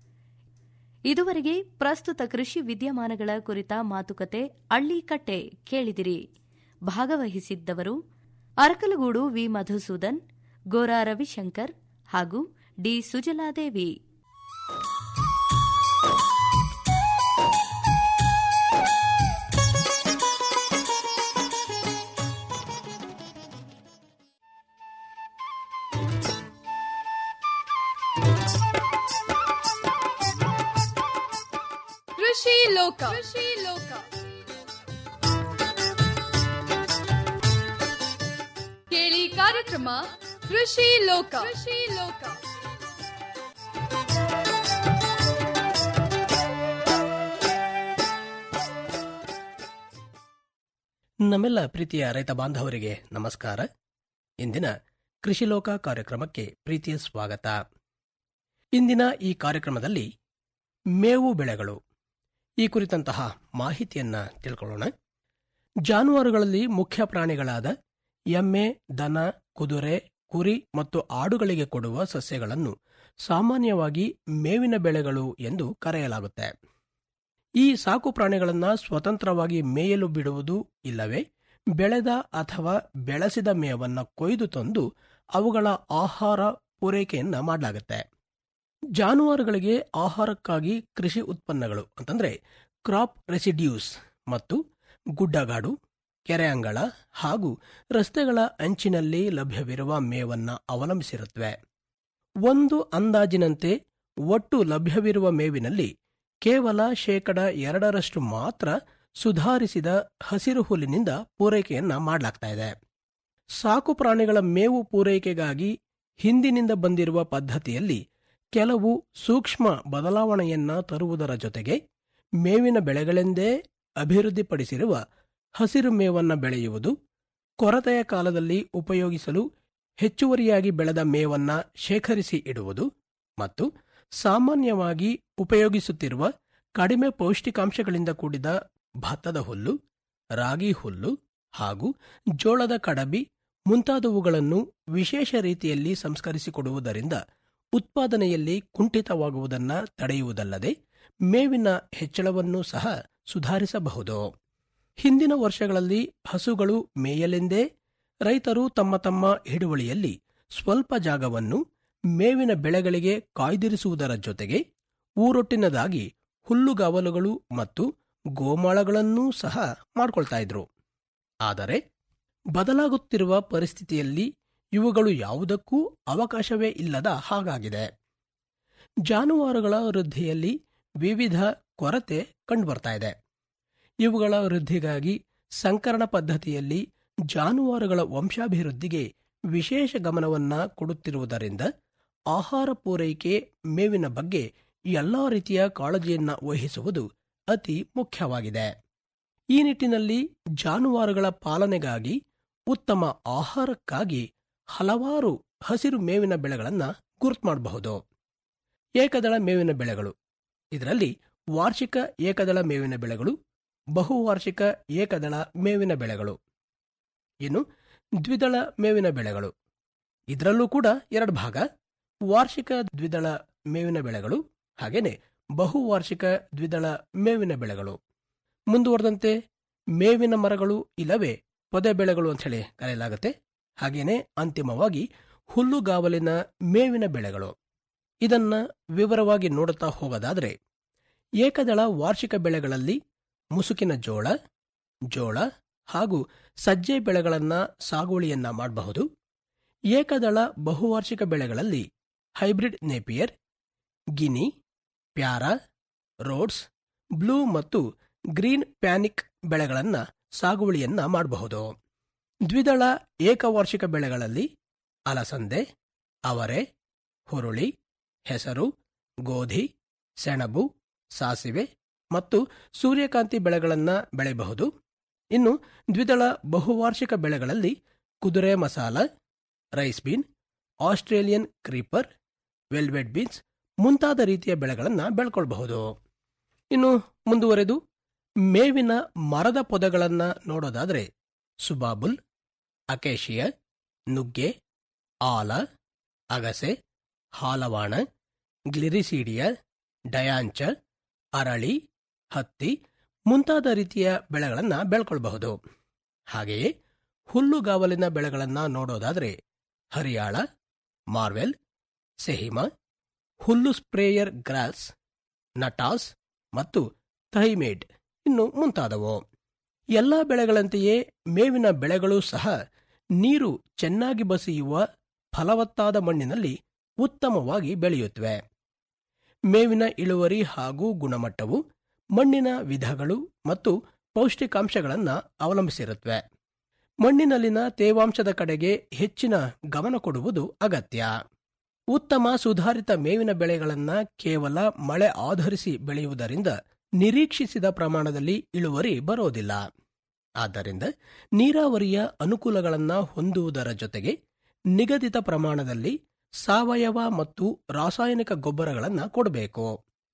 ಇದುವರೆಗೆ ಪ್ರಸ್ತುತ ಕೃಷಿ ವಿದ್ಯಮಾನಗಳ ಕುರಿತ ಮಾತುಕತೆ ಅಳ್ಳಿಕಟ್ಟೆ ಕೇಳಿದಿರಿ ಭಾಗವಹಿಸಿದ್ದವರು ಅರಕಲಗೂಡು ವಿ ಮಧುಸೂದನ್ ಗೋರಾ ರವಿಶಂಕರ್ ಹಾಗೂ ಡಿ ಸುಜಲಾದೇವಿ ಕೃಷಿ ಲೋಕ ಕೃಷಿ ಲೋಕ ಕೇಳಿ ಕಾರ್ಯಕ್ರಮ ಕೃಷಿ ಲೋಕ ಕೃಷಿ ಲೋಕ ನಮ್ಮೆಲ್ಲ ಪ್ರೀತಿಯ ರೈತ ಬಾಂಧವರಿಗೆ ನಮಸ್ಕಾರ ಇಂದಿನ ಕೃಷಿ ಲೋಕ ಕಾರ್ಯಕ್ರಮಕ್ಕೆ ಪ್ರೀತಿಯ ಸ್ವಾಗತ ಇಂದಿನ ಈ ಕಾರ್ಯಕ್ರಮದಲ್ಲಿ ಮೇವು ಬೆಳೆಗಳು ಈ ಕುರಿತಂತಹ ಮಾಹಿತಿಯನ್ನ ತಿಳ್ಕೊಳ್ಳೋಣ ಜಾನುವಾರುಗಳಲ್ಲಿ ಮುಖ್ಯ ಪ್ರಾಣಿಗಳಾದ ಎಮ್ಮೆ ದನ ಕುದುರೆ ಕುರಿ ಮತ್ತು ಆಡುಗಳಿಗೆ ಕೊಡುವ ಸಸ್ಯಗಳನ್ನು ಸಾಮಾನ್ಯವಾಗಿ ಮೇವಿನ ಬೆಳೆಗಳು ಎಂದು ಕರೆಯಲಾಗುತ್ತೆ ಈ ಸಾಕು ಪ್ರಾಣಿಗಳನ್ನ ಸ್ವತಂತ್ರವಾಗಿ ಮೇಯಲು ಬಿಡುವುದು ಇಲ್ಲವೇ ಬೆಳೆದ ಅಥವಾ ಬೆಳೆಸಿದ ಮೇವನ್ನ ಕೊಯ್ದು ತಂದು ಅವುಗಳ ಆಹಾರ ಪೂರೈಕೆಯನ್ನ ಮಾಡಲಾಗುತ್ತೆ ಜಾನುವಾರುಗಳಿಗೆ ಆಹಾರಕ್ಕಾಗಿ ಕೃಷಿ ಉತ್ಪನ್ನಗಳು ಅಂತಂದ್ರೆ ಕ್ರಾಪ್ ರೆಸಿಡ್ಯೂಸ್ ಮತ್ತು ಗುಡ್ಡಗಾಡು ಕೆರೆ ಅಂಗಳ ಹಾಗೂ ರಸ್ತೆಗಳ ಅಂಚಿನಲ್ಲಿ ಲಭ್ಯವಿರುವ ಮೇವನ್ನ ಅವಲಂಬಿಸಿರುತ್ತವೆ ಒಂದು ಅಂದಾಜಿನಂತೆ ಒಟ್ಟು ಲಭ್ಯವಿರುವ ಮೇವಿನಲ್ಲಿ ಕೇವಲ ಶೇಕಡ ಎರಡರಷ್ಟು ಮಾತ್ರ ಸುಧಾರಿಸಿದ ಹಸಿರು ಹುಲ್ಲಿನಿಂದ ಪೂರೈಕೆಯನ್ನ ಮಾಡಲಾಗ್ತಾ ಇದೆ ಸಾಕು ಪ್ರಾಣಿಗಳ ಮೇವು ಪೂರೈಕೆಗಾಗಿ ಹಿಂದಿನಿಂದ ಬಂದಿರುವ ಪದ್ಧತಿಯಲ್ಲಿ ಕೆಲವು ಸೂಕ್ಷ್ಮ ಬದಲಾವಣೆಯನ್ನ ತರುವುದರ ಜೊತೆಗೆ ಮೇವಿನ ಬೆಳೆಗಳೆಂದೇ ಅಭಿವೃದ್ಧಿಪಡಿಸಿರುವ ಹಸಿರು ಮೇವನ್ನ ಬೆಳೆಯುವುದು ಕೊರತೆಯ ಕಾಲದಲ್ಲಿ ಉಪಯೋಗಿಸಲು ಹೆಚ್ಚುವರಿಯಾಗಿ ಬೆಳೆದ ಮೇವನ್ನ ಶೇಖರಿಸಿ ಇಡುವುದು ಮತ್ತು ಸಾಮಾನ್ಯವಾಗಿ ಉಪಯೋಗಿಸುತ್ತಿರುವ ಕಡಿಮೆ ಪೌಷ್ಟಿಕಾಂಶಗಳಿಂದ ಕೂಡಿದ ಭತ್ತದ ಹುಲ್ಲು ರಾಗಿ ಹುಲ್ಲು ಹಾಗೂ ಜೋಳದ ಕಡಬಿ ಮುಂತಾದವುಗಳನ್ನು ವಿಶೇಷ ರೀತಿಯಲ್ಲಿ ಸಂಸ್ಕರಿಸಿಕೊಡುವುದರಿಂದ ಉತ್ಪಾದನೆಯಲ್ಲಿ ಕುಂಠಿತವಾಗುವುದನ್ನ ತಡೆಯುವುದಲ್ಲದೆ ಮೇವಿನ ಹೆಚ್ಚಳವನ್ನು ಸಹ ಸುಧಾರಿಸಬಹುದು ಹಿಂದಿನ ವರ್ಷಗಳಲ್ಲಿ ಹಸುಗಳು ಮೇಯಲೆಂದೇ ರೈತರು ತಮ್ಮ ತಮ್ಮ ಹಿಡುವಳಿಯಲ್ಲಿ ಸ್ವಲ್ಪ ಜಾಗವನ್ನು ಮೇವಿನ ಬೆಳೆಗಳಿಗೆ ಕಾಯ್ದಿರಿಸುವುದರ ಜೊತೆಗೆ ಊರೊಟ್ಟಿನದಾಗಿ ಹುಲ್ಲುಗಾವಲುಗಳು ಮತ್ತು ಗೋಮಾಳಗಳನ್ನೂ ಸಹ ಮಾಡ್ಕೊಳ್ತಾ ಇದ್ರು ಆದರೆ ಬದಲಾಗುತ್ತಿರುವ ಪರಿಸ್ಥಿತಿಯಲ್ಲಿ ಇವುಗಳು ಯಾವುದಕ್ಕೂ ಅವಕಾಶವೇ ಇಲ್ಲದ ಹಾಗಾಗಿದೆ ಜಾನುವಾರುಗಳ ವೃದ್ಧಿಯಲ್ಲಿ ವಿವಿಧ ಕೊರತೆ ಕಂಡುಬರ್ತಾ ಇದೆ ಇವುಗಳ ವೃದ್ಧಿಗಾಗಿ ಸಂಕರಣ ಪದ್ಧತಿಯಲ್ಲಿ ಜಾನುವಾರುಗಳ ವಂಶಾಭಿವೃದ್ಧಿಗೆ ವಿಶೇಷ ಗಮನವನ್ನ ಕೊಡುತ್ತಿರುವುದರಿಂದ ಆಹಾರ ಪೂರೈಕೆ ಮೇವಿನ ಬಗ್ಗೆ ಎಲ್ಲಾ ರೀತಿಯ ಕಾಳಜಿಯನ್ನ ವಹಿಸುವುದು ಅತಿ ಮುಖ್ಯವಾಗಿದೆ ಈ ನಿಟ್ಟಿನಲ್ಲಿ ಜಾನುವಾರುಗಳ ಪಾಲನೆಗಾಗಿ ಉತ್ತಮ ಆಹಾರಕ್ಕಾಗಿ ಹಲವಾರು ಹಸಿರು ಮೇವಿನ ಬೆಳೆಗಳನ್ನು ಗುರುತು ಮಾಡಬಹುದು ಏಕದಳ ಮೇವಿನ ಬೆಳೆಗಳು ಇದರಲ್ಲಿ ವಾರ್ಷಿಕ ಏಕದಳ ಮೇವಿನ ಬೆಳೆಗಳು ಬಹುವಾರ್ಷಿಕ ಏಕದಳ ಮೇವಿನ ಬೆಳೆಗಳು ಇನ್ನು ದ್ವಿದಳ ಮೇವಿನ ಬೆಳೆಗಳು ಇದರಲ್ಲೂ ಕೂಡ ಎರಡು ಭಾಗ ವಾರ್ಷಿಕ ದ್ವಿದಳ ಮೇವಿನ ಬೆಳೆಗಳು ಹಾಗೇನೆ ಬಹುವಾರ್ಷಿಕ ದ್ವಿದಳ ಮೇವಿನ ಬೆಳೆಗಳು ಮುಂದುವರೆದಂತೆ ಮೇವಿನ ಮರಗಳು ಇಲ್ಲವೇ ಪೊದೆ ಬೆಳೆಗಳು ಅಂತ ಹೇಳಿ ಕರೆಯಲಾಗುತ್ತೆ ಹಾಗೇನೆ ಅಂತಿಮವಾಗಿ ಹುಲ್ಲುಗಾವಲಿನ ಮೇವಿನ ಬೆಳೆಗಳು ಇದನ್ನ ವಿವರವಾಗಿ ನೋಡುತ್ತಾ ಹೋಗೋದಾದ್ರೆ ಏಕದಳ ವಾರ್ಷಿಕ ಬೆಳೆಗಳಲ್ಲಿ ಮುಸುಕಿನ ಜೋಳ ಜೋಳ ಹಾಗೂ ಸಜ್ಜೆ ಬೆಳೆಗಳನ್ನ ಸಾಗುವಳಿಯನ್ನ ಮಾಡಬಹುದು ಏಕದಳ ಬಹುವಾರ್ಷಿಕ ಬೆಳೆಗಳಲ್ಲಿ hybrid napier guinea para rhodes blue ಮತ್ತು ಗ್ರೀನ್ ಪ್ಯಾನಿಕ್ ಬೆಳೆಗಳನ್ನ ಸಾಗುವಳಿಯನ್ನ ಮಾಡಬಹುದು ದ್ವಿದಳ ಏಕವಾರ್ಷಿಕ ಬೆಳೆಗಳಲ್ಲಿ ಅಲಸಂದೆ ಅವರೆ ಹುರುಳಿ ಹೆಸರು ಗೋಧಿ ಸೆಣಬು ಸಾಸಿವೆ ಮತ್ತು ಸೂರ್ಯಕಾಂತಿ ಬೆಳೆಗಳನ್ನ ಬೆಳೆಯಬಹುದು ಇನ್ನು ದ್ವಿದಳ ಬಹುವಾರ್ಷಿಕ ಬೆಳೆಗಳಲ್ಲಿ ಕುದುರೆ ಮಸಾಲ rice bean Australian creeper velvet beans ಮುಂತಾದ ರೀತಿಯ ಬೆಳೆಗಳನ್ನ ಬೆಳ್ಕೊಳ್ಬಹುದು ಇನ್ನು ಮುಂದುವರೆದು ಮೇವಿನ ಮರದ ಪೊದೆಗಳನ್ನ ನೋಡೋದಾದ್ರೆ ಸುಬಾಬುಲ್ ಅಕೇಶಿಯ ನುಗ್ಗೆ ಆಲ ಅಗಸೆ ಹಾಲವಾಣ ಗ್ಲಿರಿಸೀಡಿಯ ಡಯಾಂಚ ಅರಳಿ ಹತ್ತಿ ಮುಂತಾದ ರೀತಿಯ ಬೆಳೆಗಳನ್ನ ಬೆಳ್ಕೊಳ್ಬಹುದು ಹಾಗೆಯೇ ಹುಲ್ಲುಗಾವಲಿನ ಬೆಳೆಗಳನ್ನ ನೋಡೋದಾದ್ರೆ ಹರಿಯಾಳ ಮಾರ್ವೆಲ್ ಸೆಹಿಮ ಹುಲ್ಲು ಸ್ಪ್ರೇಯರ್ ಗ್ರಾಸ್ ನಟಾಸ್ ಮತ್ತು ಥೈಮೇಡ್ ಇನ್ನು ಮುಂತಾದವು ಎಲ್ಲ ಬೆಳೆಗಳಂತೆಯೇ ಮೇವಿನ ಬೆಳೆಗಳು ಸಹ ನೀರು ಚೆನ್ನಾಗಿ ಬಸಿಯುವ ಫಲವತ್ತಾದ ಮಣ್ಣಿನಲ್ಲಿ ಉತ್ತಮವಾಗಿ ಬೆಳೆಯುತ್ತವೆ ಮೇವಿನ ಇಳುವರಿ ಹಾಗೂ ಗುಣಮಟ್ಟವು ಮಣ್ಣಿನ ವಿಧಗಳು ಮತ್ತು ಪೌಷ್ಟಿಕಾಂಶಗಳನ್ನು ಅವಲಂಬಿಸಿರುತ್ತವೆ ಮಣ್ಣಿನಲ್ಲಿನ ತೇವಾಂಶದ ಕಡೆಗೆ ಹೆಚ್ಚಿನ ಗಮನ ಕೊಡುವುದು ಅಗತ್ಯ ಉತ್ತಮ ಸುಧಾರಿತ ಮೇವಿನ ಬೆಳೆಗಳನ್ನ ಕೇವಲ ಮಳೆ ಆಧರಿಸಿ ಬೆಳೆಯುವುದರಿಂದ ನಿರೀಕ್ಷಿಸಿದ ಪ್ರಮಾಣದಲ್ಲಿ ಇಳುವರಿ ಬರೋದಿಲ್ಲ ಆದ್ದರಿಂದ ನೀರಾವರಿಯ ಅನುಕೂಲಗಳನ್ನ ಹೊಂದುವುದರ ಜೊತೆಗೆ ನಿಗದಿತ ಪ್ರಮಾಣದಲ್ಲಿ ಸಾವಯವ ಮತ್ತು ರಾಸಾಯನಿಕ ಗೊಬ್ಬರಗಳನ್ನು ಕೊಡಬೇಕು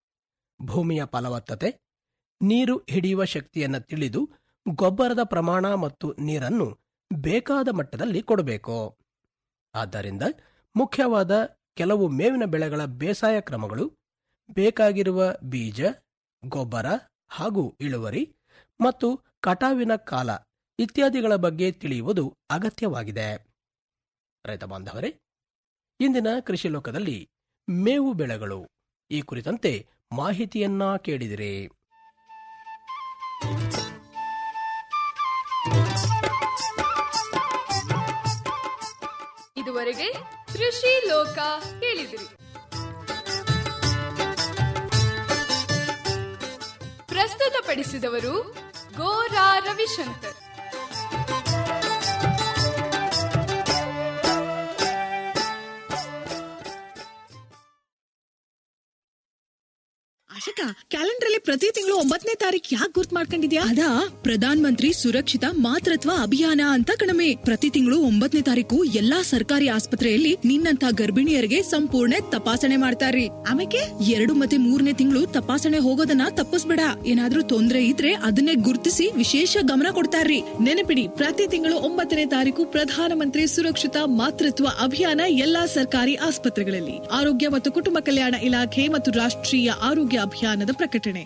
ಭೂಮಿಯ ಫಲವತ್ತತೆ ನೀರು ಹಿಡಿಯುವ ಶಕ್ತಿಯನ್ನು ತಿಳಿದು ಗೊಬ್ಬರದ ಪ್ರಮಾಣ ಮತ್ತು ನೀರನ್ನು ಬೇಕಾದ ಮಟ್ಟದಲ್ಲಿ ಕೊಡಬೇಕು ಆದ್ದರಿಂದ ಮುಖ್ಯವಾದ ಕೆಲವು ಮೇವಿನ ಬೆಳೆಗಳ ಬೇಸಾಯ ಕ್ರಮಗಳು ಬೇಕಾಗಿರುವ ಬೀಜ ಗೊಬ್ಬರ ಹಾಗೂ ಇಳುವರಿ ಮತ್ತು ಕಟಾವಿನ ಕಾಲ ಇತ್ಯಾದಿಗಳ ಬಗ್ಗೆ ತಿಳಿಯುವುದು ಅಗತ್ಯವಾಗಿದೆ ರೈತ ಬಾಂಧವರೇ ಇಂದಿನ ಕೃಷಿ ಲೋಕದಲ್ಲಿ ಮೇವು ಬೆಳೆಗಳು ಈ ಕುರಿತಂತೆ ಮಾಹಿತಿಯನ್ನ ಕೇಳಿದಿರಿ ಇದುವರೆಗೆ ಕೃಷಿ ಲೋಕ ಕೇಳಿದಿರಿ ಪ್ರಸ್ತುತಪಡಿಸಿದವರು ಗೋರಾ ರವಿಶಂಕರ್ ಆಶಕ ಕ್ಯಾಲೆಂಡರ್ ಅಲ್ಲಿ ಪ್ರತಿ ತಿಂಗಳು ಒಂಬತ್ತನೇ ತಾರೀಕು ಯಾಕೆ ಗುರ್ತ್ ಮಾಡ್ಕೊಂಡಿದ್ಯಾ ಅದಾ ಪ್ರಧಾನ್ ಮಂತ್ರಿ ಸುರಕ್ಷಿತ ಮಾತೃತ್ವ ಅಭಿಯಾನ ಅಂತ ಕಣಮೆ ಪ್ರತಿ ತಿಂಗಳು ಒಂಬತ್ತನೇ ತಾರೀಕು ಎಲ್ಲಾ ಸರ್ಕಾರಿ ಆಸ್ಪತ್ರೆಯಲ್ಲಿ ನಿನ್ನಂತ ಗರ್ಭಿಣಿಯರಿಗೆ ಸಂಪೂರ್ಣ ತಪಾಸಣೆ ಮಾಡ್ತಾರ್ರಿ ಆಮೇಲೆ ಎರಡು ಮತ್ತೆ ಮೂರನೇ ತಿಂಗಳು ತಪಾಸಣೆ ಹೋಗೋದನ್ನ ತಪ್ಪಿಸ್ಬೇಡ ಏನಾದ್ರೂ ತೊಂದ್ರೆ ಇದ್ರೆ ಅದನ್ನೇ ಗುರುತಿಸಿ ವಿಶೇಷ ಗಮನ ಕೊಡ್ತಾರ್ರಿ ನೆನಪಿಡಿ ಪ್ರತಿ ತಿಂಗಳು ಒಂಬತ್ತನೇ ತಾರೀಕು ಪ್ರಧಾನಮಂತ್ರಿ ಸುರಕ್ಷಿತ ಮಾತೃತ್ವ ಅಭಿಯಾನ ಎಲ್ಲಾ ಸರ್ಕಾರಿ ಆಸ್ಪತ್ರೆಗಳಲ್ಲಿ ಆರೋಗ್ಯ ಮತ್ತು ಕುಟುಂಬ ಕಲ್ಯಾಣ ಇಲಾಖೆ ಮತ್ತು ರಾಷ್ಟ್ರೀಯ ಆರೋಗ್ಯ ಅಭಿಯಾನದ ಪ್ರಕಟಣೆ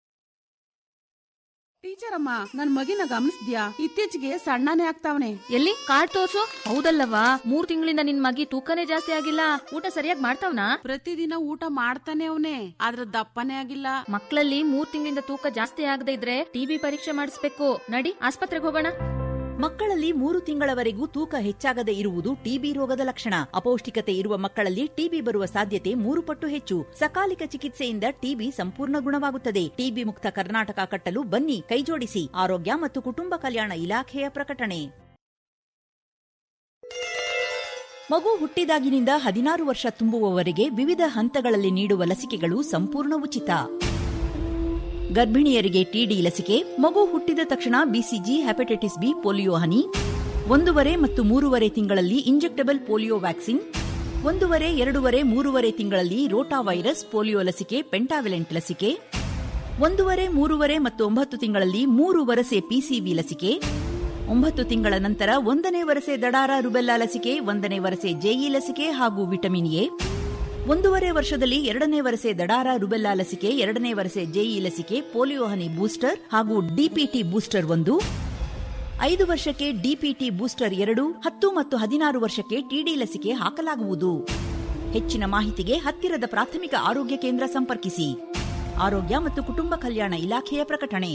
ಟೀಚರ್ ಅಮ್ಮ ನನ್ ಮಗಿನ ಗಮನಿಸ್ದ್ಯಾ ಇತ್ತೀಚೆಗೆ ಸಣ್ಣನೇ ಆಗ್ತಾವನೆ ಎಲ್ಲಿ ಕಾರ್ಡ್ ತೋರ್ಸು ಹೌದಲ್ಲವಾ ಮೂರ್ ತಿಂಗಳಿಂದ ನಿನ್ ಮಗಿ ತೂಕನೇ ಜಾಸ್ತಿ ಆಗಿಲ್ಲ ಊಟ ಸರಿಯಾಗಿ ಮಾಡ್ತಾವ್ನಾ ಪ್ರತಿದಿನ ಊಟ ಮಾಡ್ತಾನೆ ಅವನೇ ಆದ್ರ ದಪ್ಪನೇ ಆಗಿಲ್ಲ ಮಕ್ಕಳಲ್ಲಿ ಮೂರ್ ತಿಂಗಳಿಂದ ತೂಕ ಜಾಸ್ತಿ ಆಗದೆ ಇದ್ರೆ ಟಿಬಿ ಪರೀಕ್ಷೆ ಮಾಡಿಸ್ಬೇಕು ನಡಿ ಆಸ್ಪತ್ರೆಗೆ ಹೋಗೋಣ ಮಕ್ಕಳಲ್ಲಿ ಮೂರು ತಿಂಗಳವರೆಗೂ ತೂಕ ಹೆಚ್ಚಾಗದೆ ಇರುವುದು ಟಿಬಿ ರೋಗದ ಲಕ್ಷಣ ಅಪೌಷ್ಟಿಕತೆ ಇರುವ ಮಕ್ಕಳಲ್ಲಿ ಟಿಬಿ ಬರುವ ಸಾಧ್ಯತೆ ಮೂರು ಪಟ್ಟು ಹೆಚ್ಚು ಸಕಾಲಿಕ ಚಿಕಿತ್ಸೆಯಿಂದ ಟಿಬಿ ಸಂಪೂರ್ಣ ಗುಣವಾಗುತ್ತದೆ ಟಿಬಿ ಮುಕ್ತ ಕರ್ನಾಟಕ ಕಟ್ಟಲು ಬನ್ನಿ ಕೈಜೋಡಿಸಿ ಆರೋಗ್ಯ ಮತ್ತು ಕುಟುಂಬ ಕಲ್ಯಾಣ ಇಲಾಖೆಯ ಪ್ರಕಟಣೆ ಮಗು ಹುಟ್ಟಿದಾಗಿನಿಂದ ಹದಿನಾರು ವರ್ಷ ತುಂಬುವವರೆಗೆ ವಿವಿಧ ಹಂತಗಳಲ್ಲಿ ನೀಡುವ ಲಸಿಕೆಗಳು ಸಂಪೂರ್ಣ ಉಚಿತ ಗರ್ಭಿಣಿಯರಿಗೆ ಟಿಡಿ ಲಸಿಕೆ ಮಗು ಹುಟ್ಟಿದ ತಕ್ಷಣ ಬಿಸಿಜಿ ಹೆಪಟೈಟಿಸ್ ಬಿ ಪೋಲಿಯೋ ಹನಿ ಒಂದೂವರೆ ಮತ್ತು ಮೂರುವರೆ ತಿಂಗಳಲ್ಲಿ ಇಂಜೆಕ್ಟಬಲ್ ಪೋಲಿಯೋ ವ್ಯಾಕ್ಸಿನ್ ಒಂದೂವರೆ ಎರಡೂವರೆ ಮೂರುವರೆ ತಿಂಗಳಲ್ಲಿ ರೋಟಾ ವೈರಸ್ ಪೋಲಿಯೋ ಲಸಿಕೆ ಪೆಂಟಾವಿಲೆಂಟ್ ಲಸಿಕೆ ಒಂದೂವರೆ ಮೂರುವರೆ ಮತ್ತು ಒಂಬತ್ತು ತಿಂಗಳಲ್ಲಿ ಮೂರು ವರಸೆ ಪಿಸಿವಿ ಲಸಿಕೆ ಒಂಬತ್ತು ತಿಂಗಳ ನಂತರ ಒಂದನೇ ವರಸೆ ದಡಾರ ರುಬೆಲ್ಲಾ ಲಸಿಕೆ ಒಂದನೇ ವರಸೆ ಜೆಇ ಲಸಿಕೆ ಹಾಗೂ ವಿಟಮಿನ್ ಎ ಒಂದೂವರೆ ವರ್ಷದಲ್ಲಿ ಎರಡನೇ ವರಸೆ ದಡಾರ ರುಬೆಲ್ಲಾ ಲಸಿಕೆ ಎರಡನೇ ವರಸೆ ಜೆಇ ಲಸಿಕೆ ಪೋಲಿಯೋ ಹನಿ ಬೂಸ್ಟರ್ ಹಾಗೂ ಡಿಪಿಟಿ ಬೂಸ್ಟರ್ ಒಂದು ಐದು ವರ್ಷಕ್ಕೆ ಡಿಪಿಟಿ ಬೂಸ್ಟರ್ ಎರಡು ಹತ್ತು ಮತ್ತು ಹದಿನಾರು ವರ್ಷಕ್ಕೆ ಟಿಡಿ ಲಸಿಕೆ ಹಾಕಲಾಗುವುದು ಹೆಚ್ಚಿನ ಮಾಹಿತಿಗೆ ಹತ್ತಿರದ ಪ್ರಾಥಮಿಕ ಆರೋಗ್ಯ ಕೇಂದ್ರ ಸಂಪರ್ಕಿಸಿ ಆರೋಗ್ಯ ಮತ್ತು ಕುಟುಂಬ ಕಲ್ಯಾಣ ಇಲಾಖೆಯ ಪ್ರಕಟಣೆ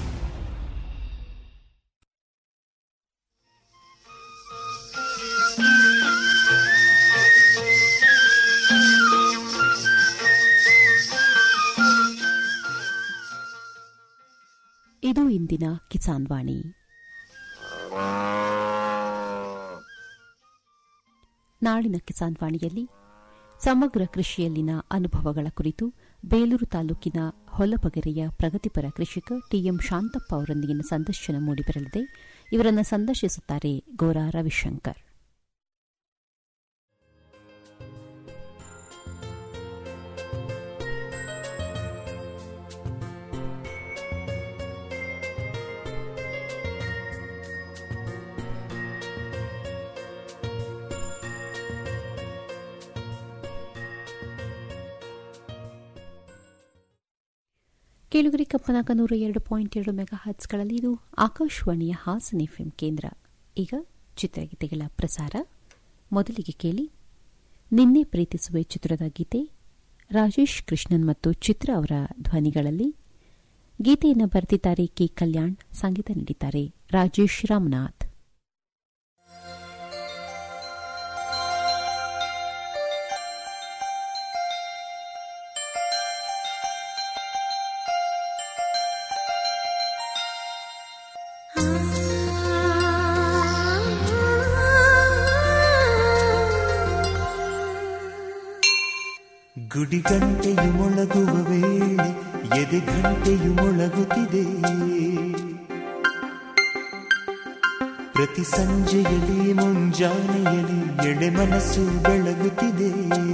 ಇದು ಇಂದಿನ ಕಿಸಾನ್ ವಾಣಿ ನಾಳಿನ ಕಿಸಾನ್ ವಾಣಿಯಲ್ಲಿ ಸಮಗ್ರ ಕೃಷಿಯಲ್ಲಿನ ಅನುಭವಗಳ ಕುರಿತು ಬೇಲೂರು ತಾಲೂಕಿನ ಹೊಲಬಗೆರೆಯ ಪ್ರಗತಿಪರ ಕೃಷಿಕ ಟಿಎಂ ಶಾಂತಪ್ಪ ಅವರೊಂದಿಗಿನ ಸಂದರ್ಶನ ಮೂಡಿಬರಲಿದೆ ಇವರನ್ನು ಸಂದರ್ಶಿಸುತ್ತಾರೆ ಗೋರಾ ರವಿಶಂಕರ್ ಕೇಳುಗರಿ ಕಂಪನಾಕ ನೂರ ಎರಡು ಪಾಯಿಂಟ್ ಎರಡು ಮೆಗಾ ಹರ್ಟ್ಸ್ಗಳಲ್ಲಿ ಇದು ಆಕಾಶವಾಣಿಯ ಹಾಸನ ಎಫ್ಎಂ ಕೇಂದ್ರ ಈಗ ಚಿತ್ರಗೀತೆಗಳ ಪ್ರಸಾರ ಮೊದಲಿಗೆ ಕೇಳಿ ನಿನ್ನೆ ಪ್ರೀತಿಸುವೆ ಚಿತ್ರದ ಗೀತೆ ರಾಜೇಶ್ ಕೃಷ್ಣನ್ ಮತ್ತು ಚಿತ್ರ ಅವರ ಧ್ವನಿಗಳಲ್ಲಿ ಗೀತೆಯನ್ನು ಬರೆದಿದ್ದಾರೆ ಕೆ ಕಲ್ಯಾಣ್ ಸಂಗೀತ ನೀಡಿದ್ದಾರೆ ರಾಜೇಶ್ ರಾಮನಾಥ್ ಗುಡಿ ಗಂಟೆಯು ಮೊಳಗುವ ವೇಳೆ ಎದೆ ಗಂಟೆಯು ಮೊಳಗುತ್ತಿದೆ ಪ್ರತಿ ಸಂಜೆಯಲ್ಲಿ ಮುಂಜಾನೆಯಲ್ಲಿ ಎಡೆ ಮನಸ್ಸು ಬೆಳಗುತ್ತಿದೆ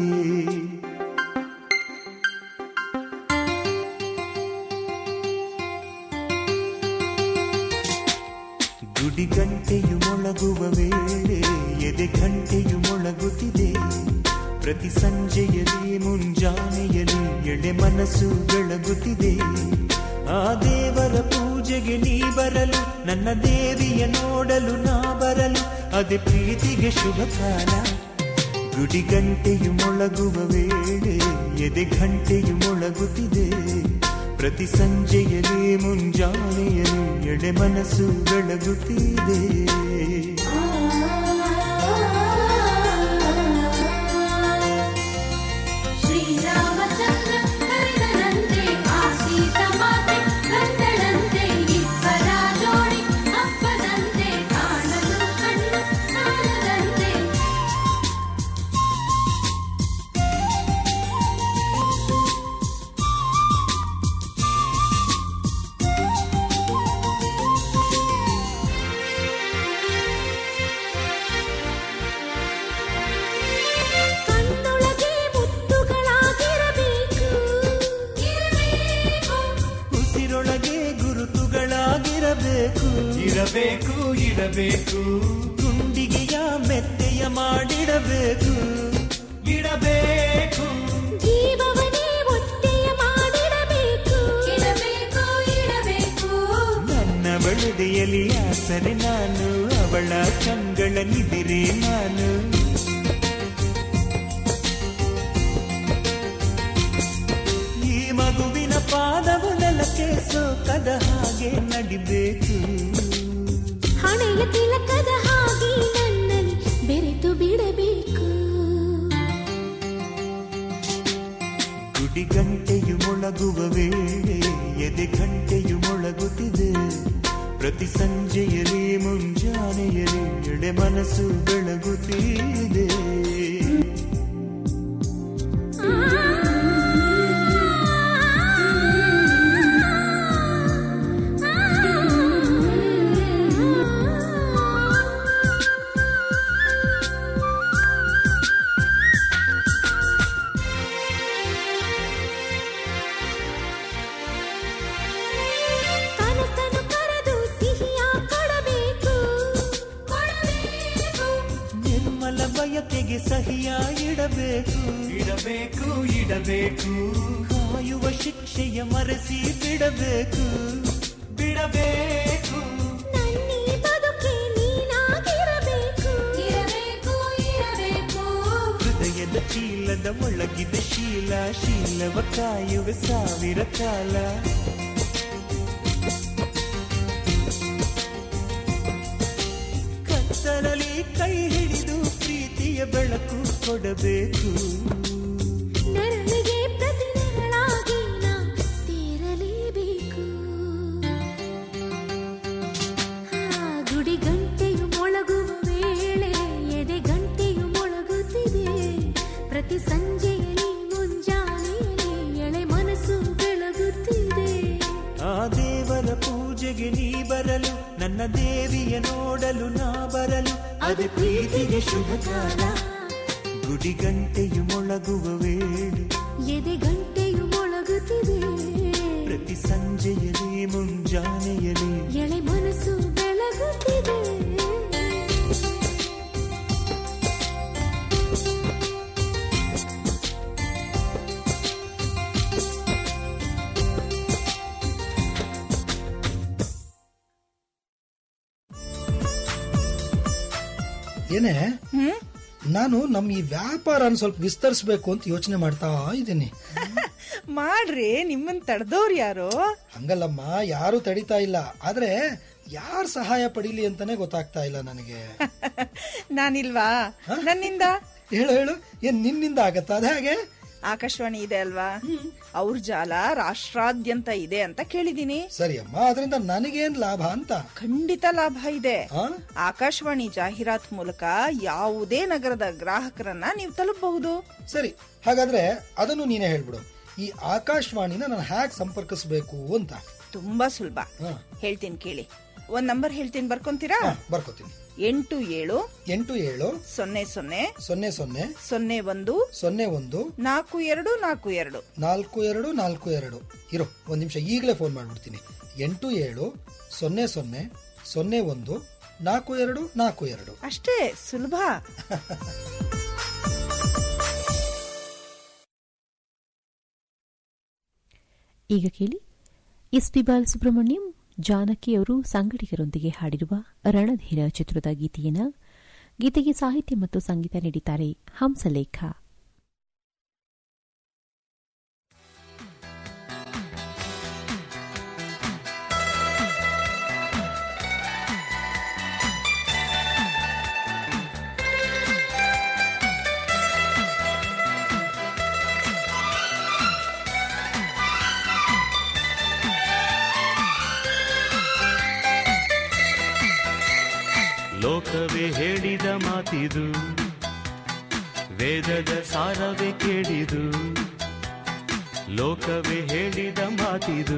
ಗುಡಿ ಗಂಟೆಯು ಮೊಳಗುವ ವೇಳೆ ಎದೆ ಗಂಟೆಯು ಮೊಳಗುತ್ತಿದೆ ಪ್ರತಿ ಸಂಜೆಯಲ್ಲಿ ಮುಂಜಾನೆಯಲ್ಲಿ ಎಳೆ ಮನಸ್ಸು ಬೆಳಗುತ್ತಿದೆ ಆ ದೇವರ ಪೂಜೆಗೆ ನೀ ಬರಲು ನನ್ನ ದೇವಿಯ ನೋಡಲು ನಾ ಬರಲು ಅದೇ ಪ್ರೀತಿಗೆ ಶುಭ ಕಾಲ ಗುಡಿ ಗಂಟೆಯು ಮೊಳಗುವ ವೇಳೆ ಎದೆ ಗಂಟೆಯು ಮೊಳಗುತ್ತಿದೆ ಪ್ರತಿ ಸಂಜೆಯಲ್ಲಿ ಮುಂಜಾನೆಯಲ್ಲಿ ಎಡೆ ಮನಸ್ಸು ಬೆಳಗುತ್ತಿದೆ ಇಡಬೇಕು ಗುಂಡಿಗೆಯ ಮೆತ್ತೆಯ ಮಾಡಿಡಬೇಕು ಇಡಬೇಕು ಜೀವವನೇ ಒತ್ತೆಯ ಮಾಡಿಡಬೇಕು ಇಡಬೇಕು ಇಡಬೇಕು ನನ್ನ ಬಳುದೆಯಲ್ಲಿ ಆಸರೆ ನಾನು ಅವಳ ಕಂಗಳ ನಿದಿರೆ ನಾನು ಈ ಮಗುವಿನ ಪಾದವು ನೆಲಕ್ಕೆ ಸೋಕದ ಹಾಗೆ ನಡಿಬೇಕು ಹಣೆಯ ತಿಲಕದ ಹಾಗೆ ನನ್ನಲ್ಲಿ ಬೆರೆತು ಬಿಡಬೇಕು ಗುಡಿ ಗಂಟೆಯು ಮೊಳಗುವ ವೇಳೆ ಎದೆ ಗಂಟೆಯು ಮೊಳಗುತ್ತಿದೆ ಪ್ರತಿ ಸಂಜೆಯಲ್ಲಿ ಮುಂಜಾನೆಯಲ್ಲಿ ಎಡೆ ಮನಸ್ಸು ಬೆಳಗುತ್ತಿದೆ ಕನಸನ್ನು ಕರೆದು ಸಿಹಿಯ ಕೊಡಬೇಕು ಕೊಡಬೇಕು ನಿರ್ಮಲ ಬಯಕೆಗೆ ಸಹಿಯ ಇಡಬೇಕು ಇಡಬೇಕು ಇಡಬೇಕು ಕಾಯುವ ಶಿಕ್ಷೆಯ ಮರೆಸಿ ಬಿಡಬೇಕು ಬಿಡಬೇಕು ನನ್ನೀ ಬದುಕೆ ನೀನಾಗಿರಬೇಕು ಇರಬೇಕು ಇರಬೇಕು ಹೃದಯದ ಚೀಲದ ಒಳಗಿದ ಶೀಲ ಶೀಲವ ಕಾಯುವ ಸಾವಿರ ಕಾಲ ಕತ್ತಲಲ್ಲಿ ಕೈ ಹಿಡಿದು ಪ್ರೀತಿಯ ಬೆಳಕು ಕೊಡಬೇಕು ನೆರಳಿಗೆ ಪ್ರತಿ ನೆರಳಾಗಿ ನಾ ಸೇರಲೇಬೇಕು ಆ ಗುಡಿ ಗಂಟೆಯು ಮೊಳಗುವ ವೇಳೆ ಎದೆ ಗಂಟೆಯು ಮೊಳಗುತ್ತಿದೆ ಪ್ರತಿ ಸಂಜೆಯಲ್ಲಿ ಮುಂಜಾನೆಯಲ್ಲಿ ಎಳೆ ಮನಸ್ಸು ಬೆಳಗುತ್ತಿದೆ ಆ ದೇವರ ಪೂಜೆಗೆ ನೀ ಬರಲು ನನ್ನ ದೇವಿಯ ನೋಡಲು ನಾ ಬರಲು ಅದು ಪ್ರೀತಿಗೆ ಶುಭ ಕಾಲ ಗುಡಿ ಗಂಟೆಯು ಮೊಳಗುವ ವೇಳೆ ಎದೆ ಗಂಟೆಯು ಮೊಳಗುತ್ತಿದೆ ಪ್ರತಿ ಸಂಜೆಯಲ್ಲಿ ಮುಂಜಾನೆಯಲ್ಲಿ ಎಳೆ ಮನಸ್ಸು ಬೆಳಗುತ್ತಿದೆ ಏನೇ ನಾನು ನಮ್ ಈ ವ್ಯಾಪಾರನ ಸ್ವಲ್ಪ ವಿಸ್ತರಿಸ್ಬೇಕು ಅಂತ ಯೋಚನೆ ಮಾಡ್ತಾ ಇದ್ದೀನಿ ಮಾಡ್ರಿ ನಿಮ್ಮನ್ ತಡೆದವ್ರು ಯಾರು ಹಂಗಲ್ಲಮ್ಮ ಯಾರು ತಡಿತಾ ಇಲ್ಲ ಆದ್ರೆ ಯಾರ್ ಸಹಾಯ ಪಡೀಲಿ ಅಂತಾನೆ ಗೊತ್ತಾಗ್ತಾ ಇಲ್ಲ ನನಗೆ ನಾನಿಲ್ವಾ ನನ್ನಿಂದ ಹೇಳು ಹೇಳು ಏನ್ ನಿನ್ನಿಂದ ಆಗತ್ತಾ ಅದ ಹಾಗೆ ಆಕಾಶವಾಣಿ ಇದೆ ಅಲ್ವಾ ಅವ್ರ ಜಾಲ ರಾಷ್ಟ್ರಾದ್ಯಂತ ಇದೆ ಅಂತ ಕೇಳಿದೀನಿ ಸರಿ ಅಮ್ಮ ಅದರಿಂದ ನನಗೇನ್ ಲಾಭ ಅಂತ ಖಂಡಿತ ಲಾಭ ಇದೆ ಆಕಾಶವಾಣಿ ಜಾಹೀರಾತ್ ಮೂಲಕ ಯಾವುದೇ ನಗರದ ಗ್ರಾಹಕರನ್ನ ನೀವು ತಲುಪಬಹುದು ಸರಿ ಹಾಗಾದ್ರೆ ಅದನ್ನು ನೀನೇ ಹೇಳ್ಬಿಡು ಈ ಆಕಾಶವಾಣಿನ ನಾನು ಹ್ಯಾಕ್ ಸಂಪರ್ಕಿಸಬೇಕು ಅಂತ ತುಂಬಾ ಸುಲಭ ಹೇಳ್ತೀನಿ ಕೇಳಿ ಒಂದ್ ನಂಬರ್ ಹೇಳ್ತೀನಿ ಬರ್ಕೊಂತೀರಾ ಬರ್ಕೋತೀನಿ ಎಂಟು ಏಳು ಎಂಟು ಏಳು ಸೊನ್ನೆ ಸೊನ್ನೆ ಸೊನ್ನೆ ಸೊನ್ನೆ ಸೊನ್ನೆ ಒಂದು ಸೊನ್ನೆ ಒಂದು ನಾಲ್ಕು ಎರಡು ನಾಲ್ಕು ಎರಡು ನಾಲ್ಕು ಎರಡು ನಾಲ್ಕು ಎರಡು ಇರೋ ಒಂದ್ ನಿಮಿಷ ಈಗಲೇ ಫೋನ್ ಮಾಡ್ಬಿಡ್ತೀನಿ ಎಂಟು ಏಳು ಸೊನ್ನೆ ಸೊನ್ನೆ ಸೊನ್ನೆ ಒಂದು ನಾಲ್ಕು ಎರಡು ನಾಲ್ಕು ಎರಡು ಅಷ್ಟೇ ಸುಲಭ ಈಗ ಕೇಳಿ ಎಸ್ ಪಿ ಬಾಲಸುಬ್ರಹ್ಮಣ್ಯಂ ಜಾನಕಿಯವರು ಸಂಗಡಿಗರೊಂದಿಗೆ ಹಾಡಿರುವ ರಣಧೀರ ಚಿತ್ರದ ಗೀತೆಯನ್ನ ಗೀತೆಗೆ ಸಾಹಿತ್ಯ ಮತ್ತು ಸಂಗೀತ ನೀಡಿದ್ದಾರೆ ಹಂಸಲೇಖ ಲೋಕವೇ ಹೇಳಿದ ಮಾತಿದು ವೇದದ ಸಾರವೇ ಕೇಳಿದು ಲೋಕವೇ ಹೇಳಿದ ಮಾತಿದು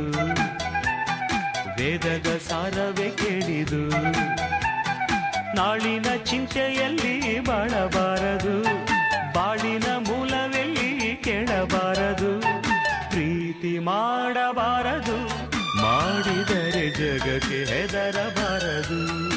ವೇದದ ಸಾರವೇ ಕೇಳಿದು ನಾಳಿನ ಚಿಂತೆಯಲ್ಲಿ ಬಾಳಬಾರದು ಬಾಳಿನ ಮೂಲವೆಲ್ಲಿ ಕೇಳಬಾರದು ಪ್ರೀತಿ ಮಾಡಬಾರದು ಮಾಡಿದರೆ ಜಗಕ್ಕೆ ಹೆದರಬಾರದು